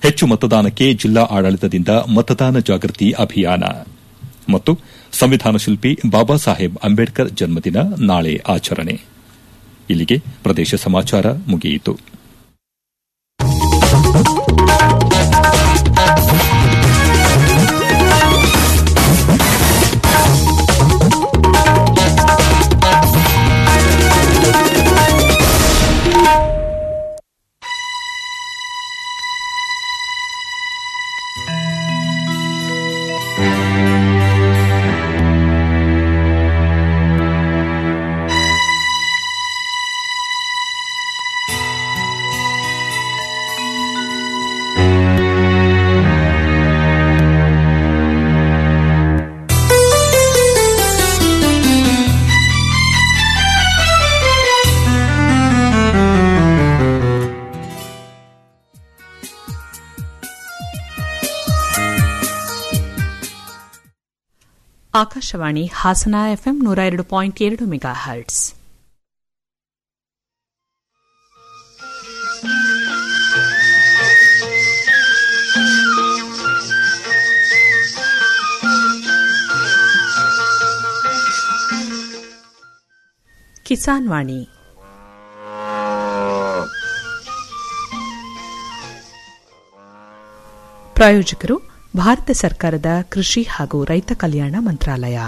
ಹೆಚ್ಚು ಮತದಾನಕ್ಕೆ ಜಿಲ್ಲಾ ಆಡಳಿತದಿಂದ ಮತದಾನ ಜಾಗೃತಿ ಅಭಿಯಾನ ಮತ್ತು ಸಂವಿಧಾನ ಶಿಲ್ಪಿ ಬಾಬಾ ಸಾಹೇಬ್ ಅಂಬೇಡ್ಕರ್ ಜನ್ಮದಿನ ನಾಳೆ ಆಚರಣೆ ಇಲ್ಲಿಗೆ ಪ್ರದೇಶ ಸಮಾಚಾರ ಮುಗಿಯಿತು ಆಕಾಶವಾಣಿ ಹಾಸನ ಎಫ್ಎಂ ನೂರ ಎರಡು ಪಾಯಿಂಟ್ ಎರಡು ಮೆಗಾ ಹರ್ಟ್ಸ್ ಕಿಸಾನ್ ವಾಣಿ ಪ್ರಾಯೋಜಕರು ಭಾರತ ಸರ್ಕಾರದ ಕೃಷಿ ಹಾಗೂ ರೈತ ಕಲ್ಯಾಣ ಮಂತ್ರಾಲಯ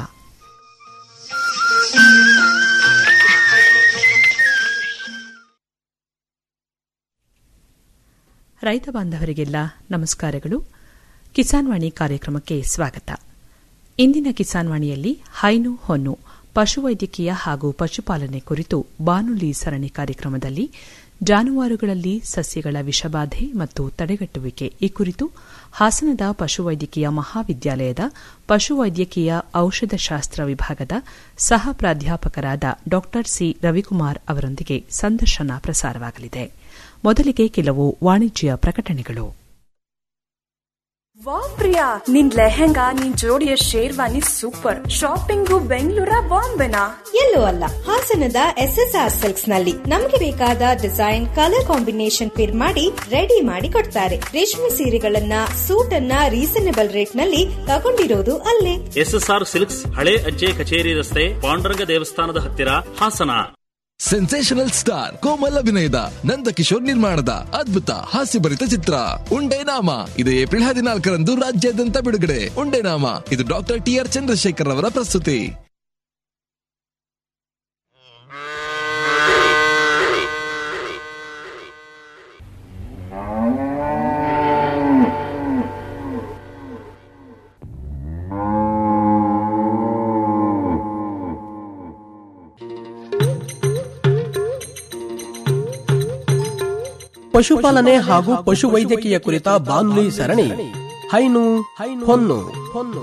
ರೈತ ಬಾಂಧವರಿಗೆಲ್ಲ ನಮಸ್ಕಾರಗಳು ಕಿಸಾನ್ ವಾಣಿ ಕಾರ್ಯಕ್ರಮಕ್ಕೆ ಸ್ವಾಗತ ಇಂದಿನ ಕಿಸಾನ್ ವಾಣಿಯಲ್ಲಿ ಹೈನು ಹೊನ್ನು ಪಶುವೈದ್ಯಕೀಯ ಹಾಗೂ ಪಶುಪಾಲನೆ ಕುರಿತು ಬಾನುಲಿ ಸರಣಿ ಕಾರ್ಯಕ್ರಮದಲ್ಲಿ ಜಾನುವಾರುಗಳಲ್ಲಿ ಸಸ್ಯಗಳ ವಿಷಬಾಧೆ ಮತ್ತು ತಡೆಗಟ್ಟುವಿಕೆ ಈ ಕುರಿತು ಹಾಸನದ ಪಶುವೈದ್ಯಕೀಯ ಮಹಾವಿದ್ಯಾಲಯದ ಪಶುವೈದ್ಯಕೀಯ ಔಷಧಶಾಸ್ತ್ರ ವಿಭಾಗದ ಸಹ ಪ್ರಾಧ್ಯಾಪಕರಾದ ಡಾ ಸಿ ರವಿಕುಮಾರ್ ಅವರೊಂದಿಗೆ ಸಂದರ್ಶನ ಪ್ರಸಾರವಾಗಲಿದೆ ಮೊದಲಿಗೆ ಕೆಲವು ವಾಣಿಜ್ಯ ಪ್ರಕಟಣೆಗಳು ವಾ ಪ್ರಿಯಾ ನಿನ್ ಲೆಹೆಂಗಾ ನಿನ್ ಜೋಡಿಯ ಶೇರ್ವಾನಿ ಸೂಪರ್ ಶಾಪಿಂಗು ಬೆಂಗಳೂರ ಬಾಂಬೆನಾ ಎಲ್ಲೂ ಅಲ್ಲ ಹಾಸನದ ಎಸ್ ಎಸ್ ಆರ್ ಸಿಲ್ಕ್ಸ್ ನಲ್ಲಿ ನಮ್ಗೆ ಬೇಕಾದ ಡಿಸೈನ್ ಕಲರ್ ಕಾಂಬಿನೇಷನ್ ಫಿರ್ ಮಾಡಿ ರೆಡಿ ಮಾಡಿ ಕೊಡ್ತಾರೆ ರೇಷ್ಮೆ ಸೀರೆಗಳನ್ನ ಸೂಟ್ ಅನ್ನ ರೀಸನೇಬಲ್ ರೇಟ್ ನಲ್ಲಿ ತಗೊಂಡಿರೋದು ಅಲ್ಲೇ ಎಸ್ಎಸ್ಆರ್ ಸಿಲ್ಕ್ಸ್ ಹಳೆ ಅಜ್ಜೆ ಕಚೇರಿ ರಸ್ತೆ ಪಾಂಡುರಂಗ ದೇವಸ್ಥಾನದ ಹತ್ತಿರ ಹಾಸನ ಸೆನ್ಸೇಷನಲ್ ಸ್ಟಾರ್ ಕೋಮಲ್ ಅಭಿನಯದ ನಂದಕಿಶೋರ್ ನಿರ್ಮಾಣದ ಅದ್ಭುತ ಹಾಸ್ಯಭರಿತ ಚಿತ್ರ ಉಂಡೆ ನಾಮ ಇದು ಏಪ್ರಿಲ್ ಹದಿನಾಲ್ಕರಂದು ರಾಜ್ಯಾದ್ಯಂತ ಬಿಡುಗಡೆ ಉಂಡೆ ನಾಮ ಇದು ಡಾಕ್ಟರ್ ಟಿ ಆರ್ ಚಂದ್ರಶೇಖರ್ ಅವರ ಪ್ರಸ್ತುತಿ ಪಶುಪಾಲನೆ ಹಾಗೂ ಪಶುವೈದ್ಯಕೀಯ ಕುರಿತ ಬಾನುಲಿ ಸರಣಿ ಹೈನು ಹೊನ್ನು ಹೊನ್ನು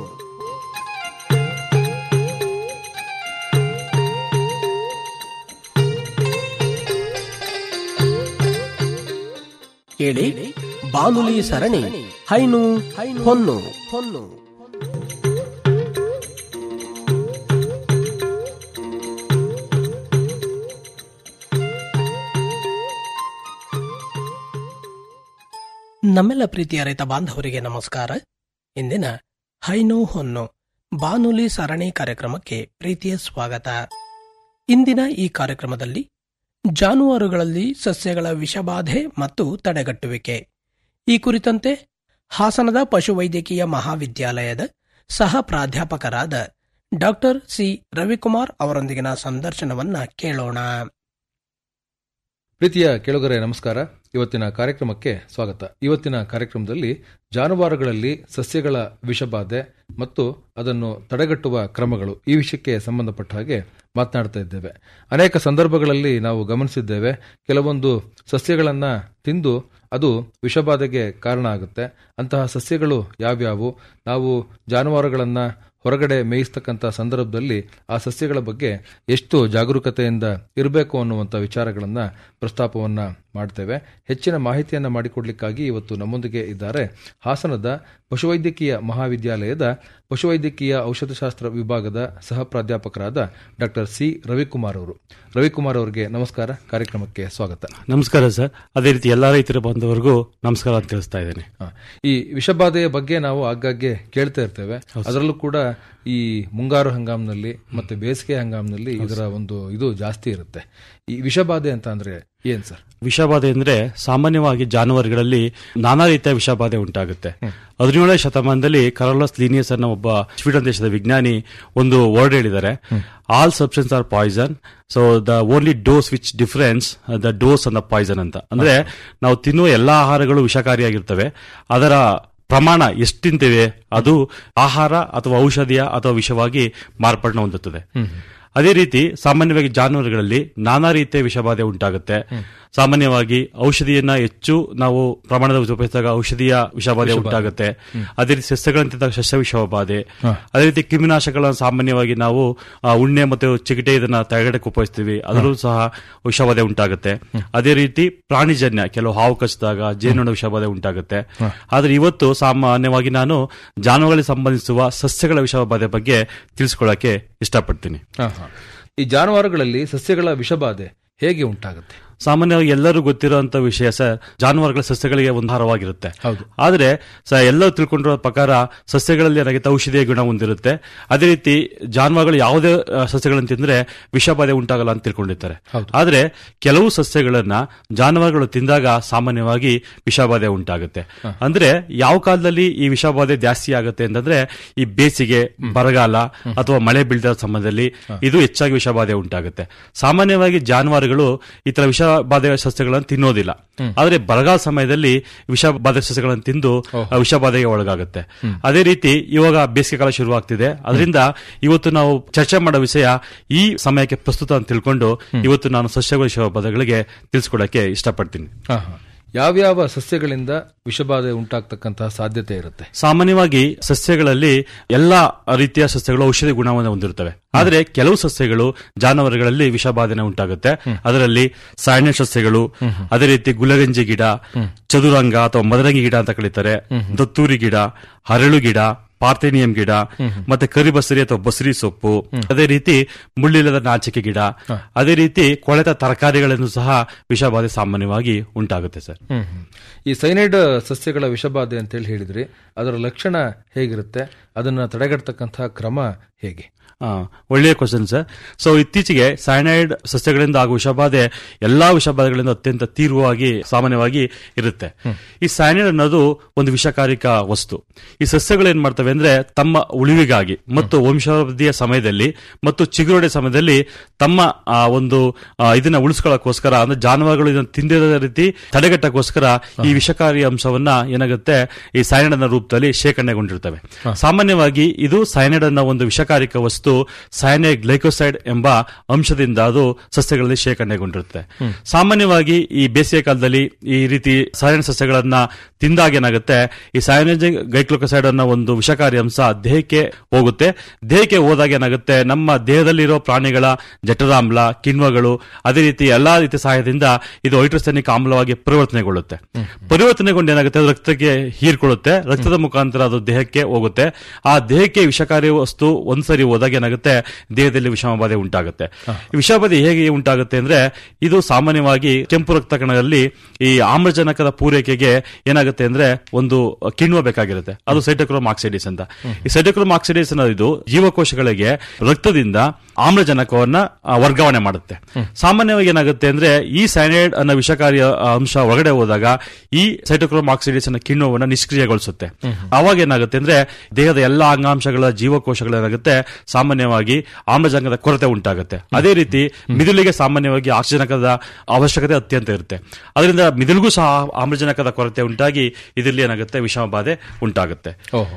ಕೇಳಿ ಬಾನುಲಿ ಸರಣಿ ಹೈನು ಹೊನ್ನು ಹೊನ್ನು ನಮ್ಮೆಲ್ಲ ಪ್ರೀತಿಯ ರೈತ ಬಾಂಧವರಿಗೆ ನಮಸ್ಕಾರ ಇಂದಿನ ಹೈನು ಹೊನ್ನು ಬಾನುಲಿ ಸರಣಿ ಕಾರ್ಯಕ್ರಮಕ್ಕೆ ಪ್ರೀತಿಯ ಸ್ವಾಗತ ಇಂದಿನ ಈ ಕಾರ್ಯಕ್ರಮದಲ್ಲಿ ಜಾನುವಾರುಗಳಲ್ಲಿ ಸಸ್ಯಗಳ ವಿಷಬಾಧೆ ಮತ್ತು ತಡೆಗಟ್ಟುವಿಕೆ ಈ ಕುರಿತಂತೆ ಹಾಸನದ ಪಶುವೈದ್ಯಕೀಯ ಮಹಾವಿದ್ಯಾಲಯದ ಸಹ ಪ್ರಾಧ್ಯಾಪಕರಾದ ಡಾಕ್ಟರ್ ಸಿ ರವಿಕುಮಾರ್ ಅವರೊಂದಿಗಿನ ಸಂದರ್ಶನವನ್ನ ಕೇಳೋಣ ಪ್ರೀತಿಯ ಕೆಳಗರೆ ನಮಸ್ಕಾರ ಇವತ್ತಿನ ಕಾರ್ಯಕ್ರಮಕ್ಕೆ ಸ್ವಾಗತ ಇವತ್ತಿನ ಕಾರ್ಯಕ್ರಮದಲ್ಲಿ ಜಾನುವಾರುಗಳಲ್ಲಿ ಸಸ್ಯಗಳ ವಿಷಬಾಧೆ ಮತ್ತು ಅದನ್ನು ತಡೆಗಟ್ಟುವ ಕ್ರಮಗಳು ಈ ವಿಷಯಕ್ಕೆ ಸಂಬಂಧಪಟ್ಟ ಹಾಗೆ ಮಾತನಾಡ್ತಾ ಇದ್ದೇವೆ ಅನೇಕ ಸಂದರ್ಭಗಳಲ್ಲಿ ನಾವು ಗಮನಿಸಿದ್ದೇವೆ ಕೆಲವೊಂದು ಸಸ್ಯಗಳನ್ನು ತಿಂದು ಅದು ವಿಷಬಾಧೆಗೆ ಕಾರಣ ಆಗುತ್ತೆ ಅಂತಹ ಸಸ್ಯಗಳು ಯಾವ್ಯಾವು ನಾವು ಜಾನುವಾರುಗಳನ್ನು ಹೊರಗಡೆ ಮೇಯಿಸ್ತಕ್ಕಂಥ ಸಂದರ್ಭದಲ್ಲಿ ಆ ಸಸ್ಯಗಳ ಬಗ್ಗೆ ಎಷ್ಟು ಜಾಗರೂಕತೆಯಿಂದ ಇರಬೇಕು ಅನ್ನುವಂಥ ವಿಚಾರಗಳನ್ನು ಪ್ರಸ್ತಾಪವನ್ನು ಮಾಡ್ತೇವೆ ಹೆಚ್ಚಿನ ಮಾಹಿತಿಯನ್ನು ಮಾಡಿಕೊಡ್ಲಿಕ್ಕಾಗಿ ಇವತ್ತು ನಮ್ಮೊಂದಿಗೆ ಇದ್ದಾರೆ ಹಾಸನದ ಪಶುವೈದ್ಯಕೀಯ ಮಹಾವಿದ್ಯಾಲಯದ ಪಶುವೈದ್ಯಕೀಯ ಔಷಧಶಾಸ್ತ್ರ ವಿಭಾಗದ ಸಹ ಪ್ರಾಧ್ಯಾಪಕರಾದ ಡಾಕ್ಟರ್ ಸಿ ರವಿಕುಮಾರ್ ಅವರು ರವಿಕುಮಾರ್ ಅವರಿಗೆ ನಮಸ್ಕಾರ ಕಾರ್ಯಕ್ರಮಕ್ಕೆ ಸ್ವಾಗತ ನಮಸ್ಕಾರ ಸರ್ ಅದೇ ರೀತಿ ಎಲ್ಲಾ ರೈತರ ಬಾಂಧವರಿಗೂ ನಮಸ್ಕಾರ ಅಂತ ತಿಳಿಸ್ತಾ ಇದ್ದೇನೆ ಹ. ಈ ವಿಷಬಾಧೆಯ ಬಗ್ಗೆ ನಾವು ಆಗಾಗ್ಗೆ ಕೇಳ್ತಾ ಇರ್ತೇವೆ ಅದರಲ್ಲೂ ಕೂಡ ಈ ಮುಂಗಾರು ಹಂಗಾಮಿನಲ್ಲಿ ಮತ್ತೆ ಬೇಸಿಗೆ ಹಂಗಾಮಿನಲ್ಲಿ ಇದರ ಒಂದು ಇದು ಜಾಸ್ತಿ ಇರುತ್ತೆ ಈ ವಿಷಬಾಧೆ ಅಂತ ಅಂದ್ರೆ ಏನ್ ಸರ್ ವಿಷಬಾಧೆ ಅಂದ್ರೆ ಸಾಮಾನ್ಯವಾಗಿ ಜಾನುವಾರುಗಳಲ್ಲಿ ನಾನಾ ರೀತಿಯ ವಿಷಬಾಧೆ ಉಂಟಾಗುತ್ತೆ ಹದಿನೇಳನೇ ಶತಮಾನದಲ್ಲಿ ಕರೋಲಸ್ ಲೀನಿಯಸ್ ಅನ್ನೋ ಒಬ್ಬ ಸ್ವೀಡನ್ ದೇಶದ ವಿಜ್ಞಾನಿ ಒಂದು ವರ್ಡ್ ಹೇಳಿದ್ದಾರೆ all substance are poison so the only dose which difference the dose and the poison ಅಂತ ಅಂದ್ರೆ ನಾವು ತಿನ್ನುವ ಎಲ್ಲಾ ಆಹಾರಗಳು ವಿಷಕಾರಿಯಾಗಿರ್ತವೆ ಅದರ ಪ್ರಮಾಣ ಎಷ್ಟು ತಿಂತೇವೆ ಅದು ಆಹಾರ ಅಥವಾ ಔಷಧಿಯ ಅಥವಾ ವಿಷವಾಗಿ ಮಾರ್ಪಡಣ ಹೊಂದುತ್ತದೆ ಅದೇ ರೀತಿ ಸಾಮಾನ್ಯವಾಗಿ ಜಾನುವಾರುಗಳಲ್ಲಿ ನಾನಾ ರೀತಿಯ ವಿಷಬಾಧೆ ಉಂಟಾಗುತ್ತೆ ಸಾಮಾನ್ಯವಾಗಿ ಔಷಧಿಯನ್ನ ಹೆಚ್ಚು ನಾವು ಪ್ರಮಾಣದ ಉಪಯೋಗಿಸಿದಾಗ ಔಷಧಿಯ ವಿಷಬಾಧೆ ಉಂಟಾಗುತ್ತೆ ಅದೇ ರೀತಿ ಸಸ್ಯಗಳನ್ನು ತಿಂದಾಗ ಸಸ್ಯ ವಿಷಬಾಧೆ ಅದೇ ರೀತಿ ಕ್ರಿಮಿನಾಶಕಗಳನ್ನು ಸಾಮಾನ್ಯವಾಗಿ ನಾವು ಆ, ಉಣ್ಣೆ ಮತ್ತು ಚಿಕಿಟೆ ಇದನ್ನ ತಡೆಗಟ್ಟಕ್ಕೆ ಉಪಯೋಗಿಸ್ತೀವಿ ಅದರಲ್ಲೂ ಸಹ ವಿಷಬಾಧೆ ಉಂಟಾಗುತ್ತೆ ಅದೇ ರೀತಿ ಪ್ರಾಣಿಜನ್ಯ ಕೆಲವು ಹಾವು ಕಚ್ಚಿದಾಗ ಜೇನುಣ ವಿಷಬಾಧೆ ಉಂಟಾಗುತ್ತೆ ಆದ್ರೆ ಇವತ್ತು ಸಾಮಾನ್ಯವಾಗಿ ನಾನು ಜಾನುವಾರುಗಳಿಗೆ ಸಂಬಂಧಿಸುವ ಸಸ್ಯಗಳ ವಿಷಬಾಧೆ ಬಗ್ಗೆ ತಿಳಿಸ್ಕೊಳ್ಳಕ್ಕೆ ಇಷ್ಟಪಡ್ತೀನಿ ಹ, ಹ. ಈ ಜಾನುವಾರುಗಳಲ್ಲಿ ಸಸ್ಯಗಳ ವಿಷಬಾಧೆ ಹೇಗೆ ಉಂಟಾಗುತ್ತೆ ಸಾಮಾನ್ಯವಾಗಿ ಎಲ್ಲರೂ ಗೊತ್ತಿರುವಂತ ವಿಷಯ ಸರ್ ಜಾನುವಾರುಗಳ ಸಸ್ಯಗಳಿಗೆ ಒಂದು ಆಹಾರವಾಗಿರುತ್ತೆ ಹೌದು. ಆದ್ರೆ ಸ ಎಲ್ಲರೂ ತಿಳ್ಕೊಂಡಿರೋ ಪ್ರಕಾರ ಸಸ್ಯಗಳಲ್ಲಿ ಏನಾಗುತ್ತೆ ಔಷಧೀಯ ಗುಣ ಹೊಂದಿರುತ್ತೆ ಅದೇ ರೀತಿ ಜಾನುವಾರುಗಳು ಯಾವುದೇ ಆ, ಸಸ್ಯಗಳನ್ನು ತಿಂದ್ರೆ ವಿಷಬಾಧೆ ಉಂಟಾಗಲ್ಲ ಅಂತ ತಿಳ್ಕೊಂಡಿರ್ತಾರೆ ಆದ್ರೆ ಕೆಲವು ಸಸ್ಯಗಳನ್ನ ಜಾನುವಾರುಗಳು ತಿಂದಾಗ ಸಾಮಾನ್ಯವಾಗಿ ವಿಷಬಾಧೆ ಉಂಟಾಗುತ್ತೆ ಅಂದ್ರೆ ಯಾವ ಕಾಲದಲ್ಲಿ ಈ ವಿಷಬಾಧೆ ಜಾಸ್ತಿ ಆಗುತ್ತೆ ಅಂತಂದ್ರೆ ಈ ಬೇಸಿಗೆ ಬರಗಾಲ ಅಥವಾ ಮಳೆ ಬೀಳ್ದ ಸಂದರ್ಭದಲ್ಲಿ ಇದು ಹೆಚ್ಚಾಗಿ ವಿಷಬಾಧೆ ಉಂಟಾಗುತ್ತೆ ಸಾಮಾನ್ಯವಾಗಿ ಜಾನುವಾರುಗಳು ಈ ತರ ವಿಷಬಾಧೆ ಸಸ್ಯಗಳನ್ನು ತಿನ್ನೋದಿಲ್ಲ ಆದ್ರೆ ಬರಗಾಲ ಸಮಯದಲ್ಲಿ ವಿಷಬಾಧೆ ಸಸ್ಯಗಳನ್ನು ತಿಂದು ಆ ವಿಷಬಾಧೆಗೆ ಒಳಗಾಗುತ್ತೆ ಅದೇ ರೀತಿ ಇವಾಗ ಬೇಸಿಗೆ ಕಾಲ ಶುರುವಾಗ್ತಿದೆ ಅದರಿಂದ ಇವತ್ತು ನಾವು ಚರ್ಚೆ ಮಾಡೋ ವಿಷಯ ಈ ಸಮಯಕ್ಕೆ ಪ್ರಸ್ತುತ ಅಂತ ತಿಳ್ಕೊಂಡು ಇವತ್ತು ನಾನು ಸಸ್ಯಗಳ ವಿಷಬಾಧೆಗಳಿಗೆ ತಿಳಿಸ್ಕೊಡಕ್ಕೆ ಇಷ್ಟಪಡ್ತೀನಿ ಹ, ಹ. ಯಾವ್ಯಾವ ಸಸ್ಯಗಳಿಂದ ವಿಷಬಾಧೆ ಉಂಟಾಗ್ತಕ್ಕಂತಹ ಸಾಧ್ಯತೆ ಇರುತ್ತೆ ಸಾಮಾನ್ಯವಾಗಿ ಸಸ್ಯಗಳಲ್ಲಿ ಎಲ್ಲಾ ರೀತಿಯ ಸಸ್ಯಗಳು ಔಷಧಿ ಗುಣವನ್ನು ಹೊಂದಿರುತ್ತವೆ ಆದರೆ ಕೆಲವು ಸಸ್ಯಗಳು ಜಾನುವಾರುಗಳಲ್ಲಿ ವಿಷಬಾಧನೆ ಉಂಟಾಗುತ್ತೆ ಅದರಲ್ಲಿ ಸಾಯಣ್ಯ ಸಸ್ಯಗಳು ಅದೇ ರೀತಿ ಗುಲಗಂಜಿ ಗಿಡ ಚದುರಂಗ ಅಥವಾ ಮದರಂಗಿ ಗಿಡ ಅಂತ ಕರೀತಾರೆ ದತ್ತೂರಿ ಗಿಡ ಹರಳು ಗಿಡ ಪಾರ್ಥೇನಿಯಂ ಗಿಡ ಮತ್ತೆ ಕರಿಬಸರಿ ಅಥವಾ ಬಸರಿ ಸೊಪ್ಪು ಅದೇ ರೀತಿ ಮುಳ್ಳಿಲ್ಲದ ನಾಚಿಕೆ ಗಿಡ ಅದೇ ರೀತಿ ಕೊಳೆತ ತರಕಾರಿಗಳನ್ನು ಸಹ ವಿಷಬಾಧೆ ಸಾಮಾನ್ಯವಾಗಿ ಉಂಟಾಗುತ್ತೆ ಸರ್ ಹ್ಮ್ ಹ್ಮ್. ಈ ಸೈನೈಡ್ ಸಸ್ಯಗಳ ವಿಷಬಾಧೆ ಅಂತ ಹೇಳಿ ಹೇಳಿದ್ರಿ ಅದರ ಲಕ್ಷಣ ಹೇಗಿರುತ್ತೆ ಅದನ್ನ ತಡೆಗಟ್ಟತಕ್ಕಂತಹ ಕ್ರಮ ಹೇಗೆ ಆ, ಒಳ್ಳೆಯ ಕ್ವಶನ್ ಸರ್ ಸೊ ಇತ್ತೀಚೆಗೆ ಸೈನೈಡ್ ಸಸ್ಯಗಳಿಂದ ಆಗುವ ವಿಷಬಾಧೆ ಎಲ್ಲಾ ವಿಷಬಾಧೆಗಳಿಂದ ಅತ್ಯಂತ ತೀವ್ರವಾಗಿ ಸಾಮಾನ್ಯವಾಗಿ ಇರುತ್ತೆ ಈ ಸೈನೈಡ್ ಅನ್ನೋದು ಒಂದು ವಿಷಕಾರಿಕ ವಸ್ತು ಈ ಸಸ್ಯಗಳು ಏನ್ ಮಾಡ್ತವೆ ಅಂದ್ರೆ ತಮ್ಮ ಉಳಿವಿಗಾಗಿ ಮತ್ತು ವಂಶವೃದ್ಧಿಯ ಸಮಯದಲ್ಲಿ ಮತ್ತು ಚಿಗುರೊಡೆ ಸಮಯದಲ್ಲಿ ತಮ್ಮ ಆ, ಒಂದು ಆ, ಇದನ್ನ ಉಳಿಸ್ಕೊಳ್ಳೋಕೋಸ್ಕರ ಅಂದ್ರೆ ಜಾನುವಾರುಗಳು ಇದನ್ನು ತಿಂದಿರದ ರೀತಿ ತಡೆಗಟ್ಟಕ್ಕೋಸ್ಕರ ಈ ವಿಷಕಾರಿ ಅಂಶವನ್ನ ಏನಾಗುತ್ತೆ ಈ ಸೈನೈಡ್ ಅನ್ನೋ ರೂಪದಲ್ಲಿ ಶೇಖರಣೆಗೊಂಡಿರ್ತವೆ ಸಾಮಾನ್ಯವಾಗಿ ಇದು ಸೈನೈಡ್ ಅನ್ನೋ ಒಂದು ವಿಷಕಾರಿಕ ವಸ್ತು ಸೈನೈಡ್ ಗ್ಲೈಕೋಸೈಡ್ ಎಂಬ ಅಂಶದಿಂದ ಅದು ಸಸ್ಯಗಳಲ್ಲಿ ಶೇಖರಣೆಗೊಂಡಿರುತ್ತೆ ಸಾಮಾನ್ಯವಾಗಿ ಈ ಬೇಸಿಗೆ ಕಾಲದಲ್ಲಿ ಈ ರೀತಿ ಸೈನೈಡ್ ಸಸ್ಯಗಳನ್ನ ತಿಂದಾಗ ಏನಾಗುತ್ತೆ ಈ ಸೈನೈಡ್ ಗೈಕ್ಲೋಕೋಸೈಡ್ ಅನ್ನೋ ಒಂದು ವಿಷಕಾರಿ ಅಂಶ ದೇಹಕ್ಕೆ ಹೋಗುತ್ತೆ ದೇಹಕ್ಕೆ ಹೋದಾಗ ಏನಾಗುತ್ತೆ ನಮ್ಮ ದೇಹದಲ್ಲಿರೋ ಪ್ರಾಣಿಗಳ ಜಠರಾಮ್ಲ ಕಿಣ್ವಗಳು ಅದೇ ರೀತಿ ಎಲ್ಲಾ ರೀತಿಯ ಸಹಾಯದಿಂದ ಇದು ಹೈಡ್ರೋಸೆನಿಕ್ ಆಮ್ಲವಾಗಿ ಪರಿವರ್ತನೆಗೊಳ್ಳುತ್ತೆ ಪರಿವರ್ತನೆಗೊಂಡು ಏನಾಗುತ್ತೆ ಅದು ರಕ್ತಕ್ಕೆ ಹೀರ್ಕೊಳ್ಳುತ್ತೆ ರಕ್ತದ ಮುಖಾಂತರ ಅದು ದೇಹಕ್ಕೆ ಹೋಗುತ್ತೆ ಆ ದೇಹಕ್ಕೆ ವಿಷಕಾರಿ ವಸ್ತು ಒಂದ್ಸರಿ ಹೋದಾಗ ಏನಾಗುತ್ತೆ ದೇಹದಲ್ಲಿ ವಿಷಮಬಾಧೆ ಉಂಟಾಗುತ್ತೆ ಈ ವಿಷಬಾಧೆ ಹೇಗೆ ಉಂಟಾಗುತ್ತೆ ಅಂದ್ರೆ ಇದು ಸಾಮಾನ್ಯವಾಗಿ ಕೆಂಪು ರಕ್ತ ಕಣದಲ್ಲಿ ಈ ಆಮ್ಲಜನಕದ ಪೂರೈಕೆಗೆ ಏನಾಗುತ್ತೆ ಅಂದ್ರೆ ಒಂದು ಕಿಣ್ವ ಬೇಕಾಗಿರುತ್ತೆ ಅದು ಸೈಟೋಕ್ರೋಮ್ ಆಕ್ಸಿಡೇಸ್ ಅಂತ ಈ ಸೈಟೋಕ್ರೋಮ್ ಆಕ್ಸಿಡೇಸ್ ಅನ್ನೋದು ಜೀವಕೋಶಗಳಿಗೆ ರಕ್ತದಿಂದ ಆಮ್ಲಜನಕವನ್ನ ಆ, ವರ್ಗಾವಣೆ ಮಾಡುತ್ತೆ ಸಾಮಾನ್ಯವಾಗಿ ಏನಾಗುತ್ತೆ ಅಂದ್ರೆ ಈ ಸೈನೈಡ್ ಅನ್ನೋ ವಿಷಕಾರಿ ಆ, ಅಂಶ ಹೊರಗಡೆ ಹೋದಾಗ ಈ ಸೈಟೋಕ್ರೋಮ್ ಆಕ್ಸಿಡೇಸ್ ಅನ್ನೋ ಕಿಣ್ವವನ್ನ ನಿಷ್ಕ್ರಿಯಗೊಳಿಸುತ್ತೆ ಅವಾಗ ಏನಾಗುತ್ತೆ ಅಂದ್ರೆ ದೇಹದ ಎಲ್ಲಾ ಅಂಗಾಂಶಗಳ ಜೀವಕೋಶಗಳು ಏನಾಗುತ್ತೆ ಸಾಮಾನ್ಯವಾಗಿ ಆಮ್ಲಜನಕದ ಕೊರತೆ ಉಂಟಾಗುತ್ತೆ ಅದೇ ರೀತಿ ಮಿದುಳಿಗೆ ಸಾಮಾನ್ಯವಾಗಿ ಆಕ್ಸಿಜನಕದ ಅವಶ್ಯಕತೆ ಅತ್ಯಂತ ಇರುತ್ತೆ ಅದರಿಂದ ಮಿದುಳಿಗೂ ಸಹ ಆಮ್ಲಜನಕದ ಕೊರತೆ ಉಂಟಾಗಿ ಇದರಲ್ಲಿ ಏನಾಗುತ್ತೆ ವಿಷಮ ಬಾಧೆ ಉಂಟಾಗುತ್ತೆ ಓಹೋ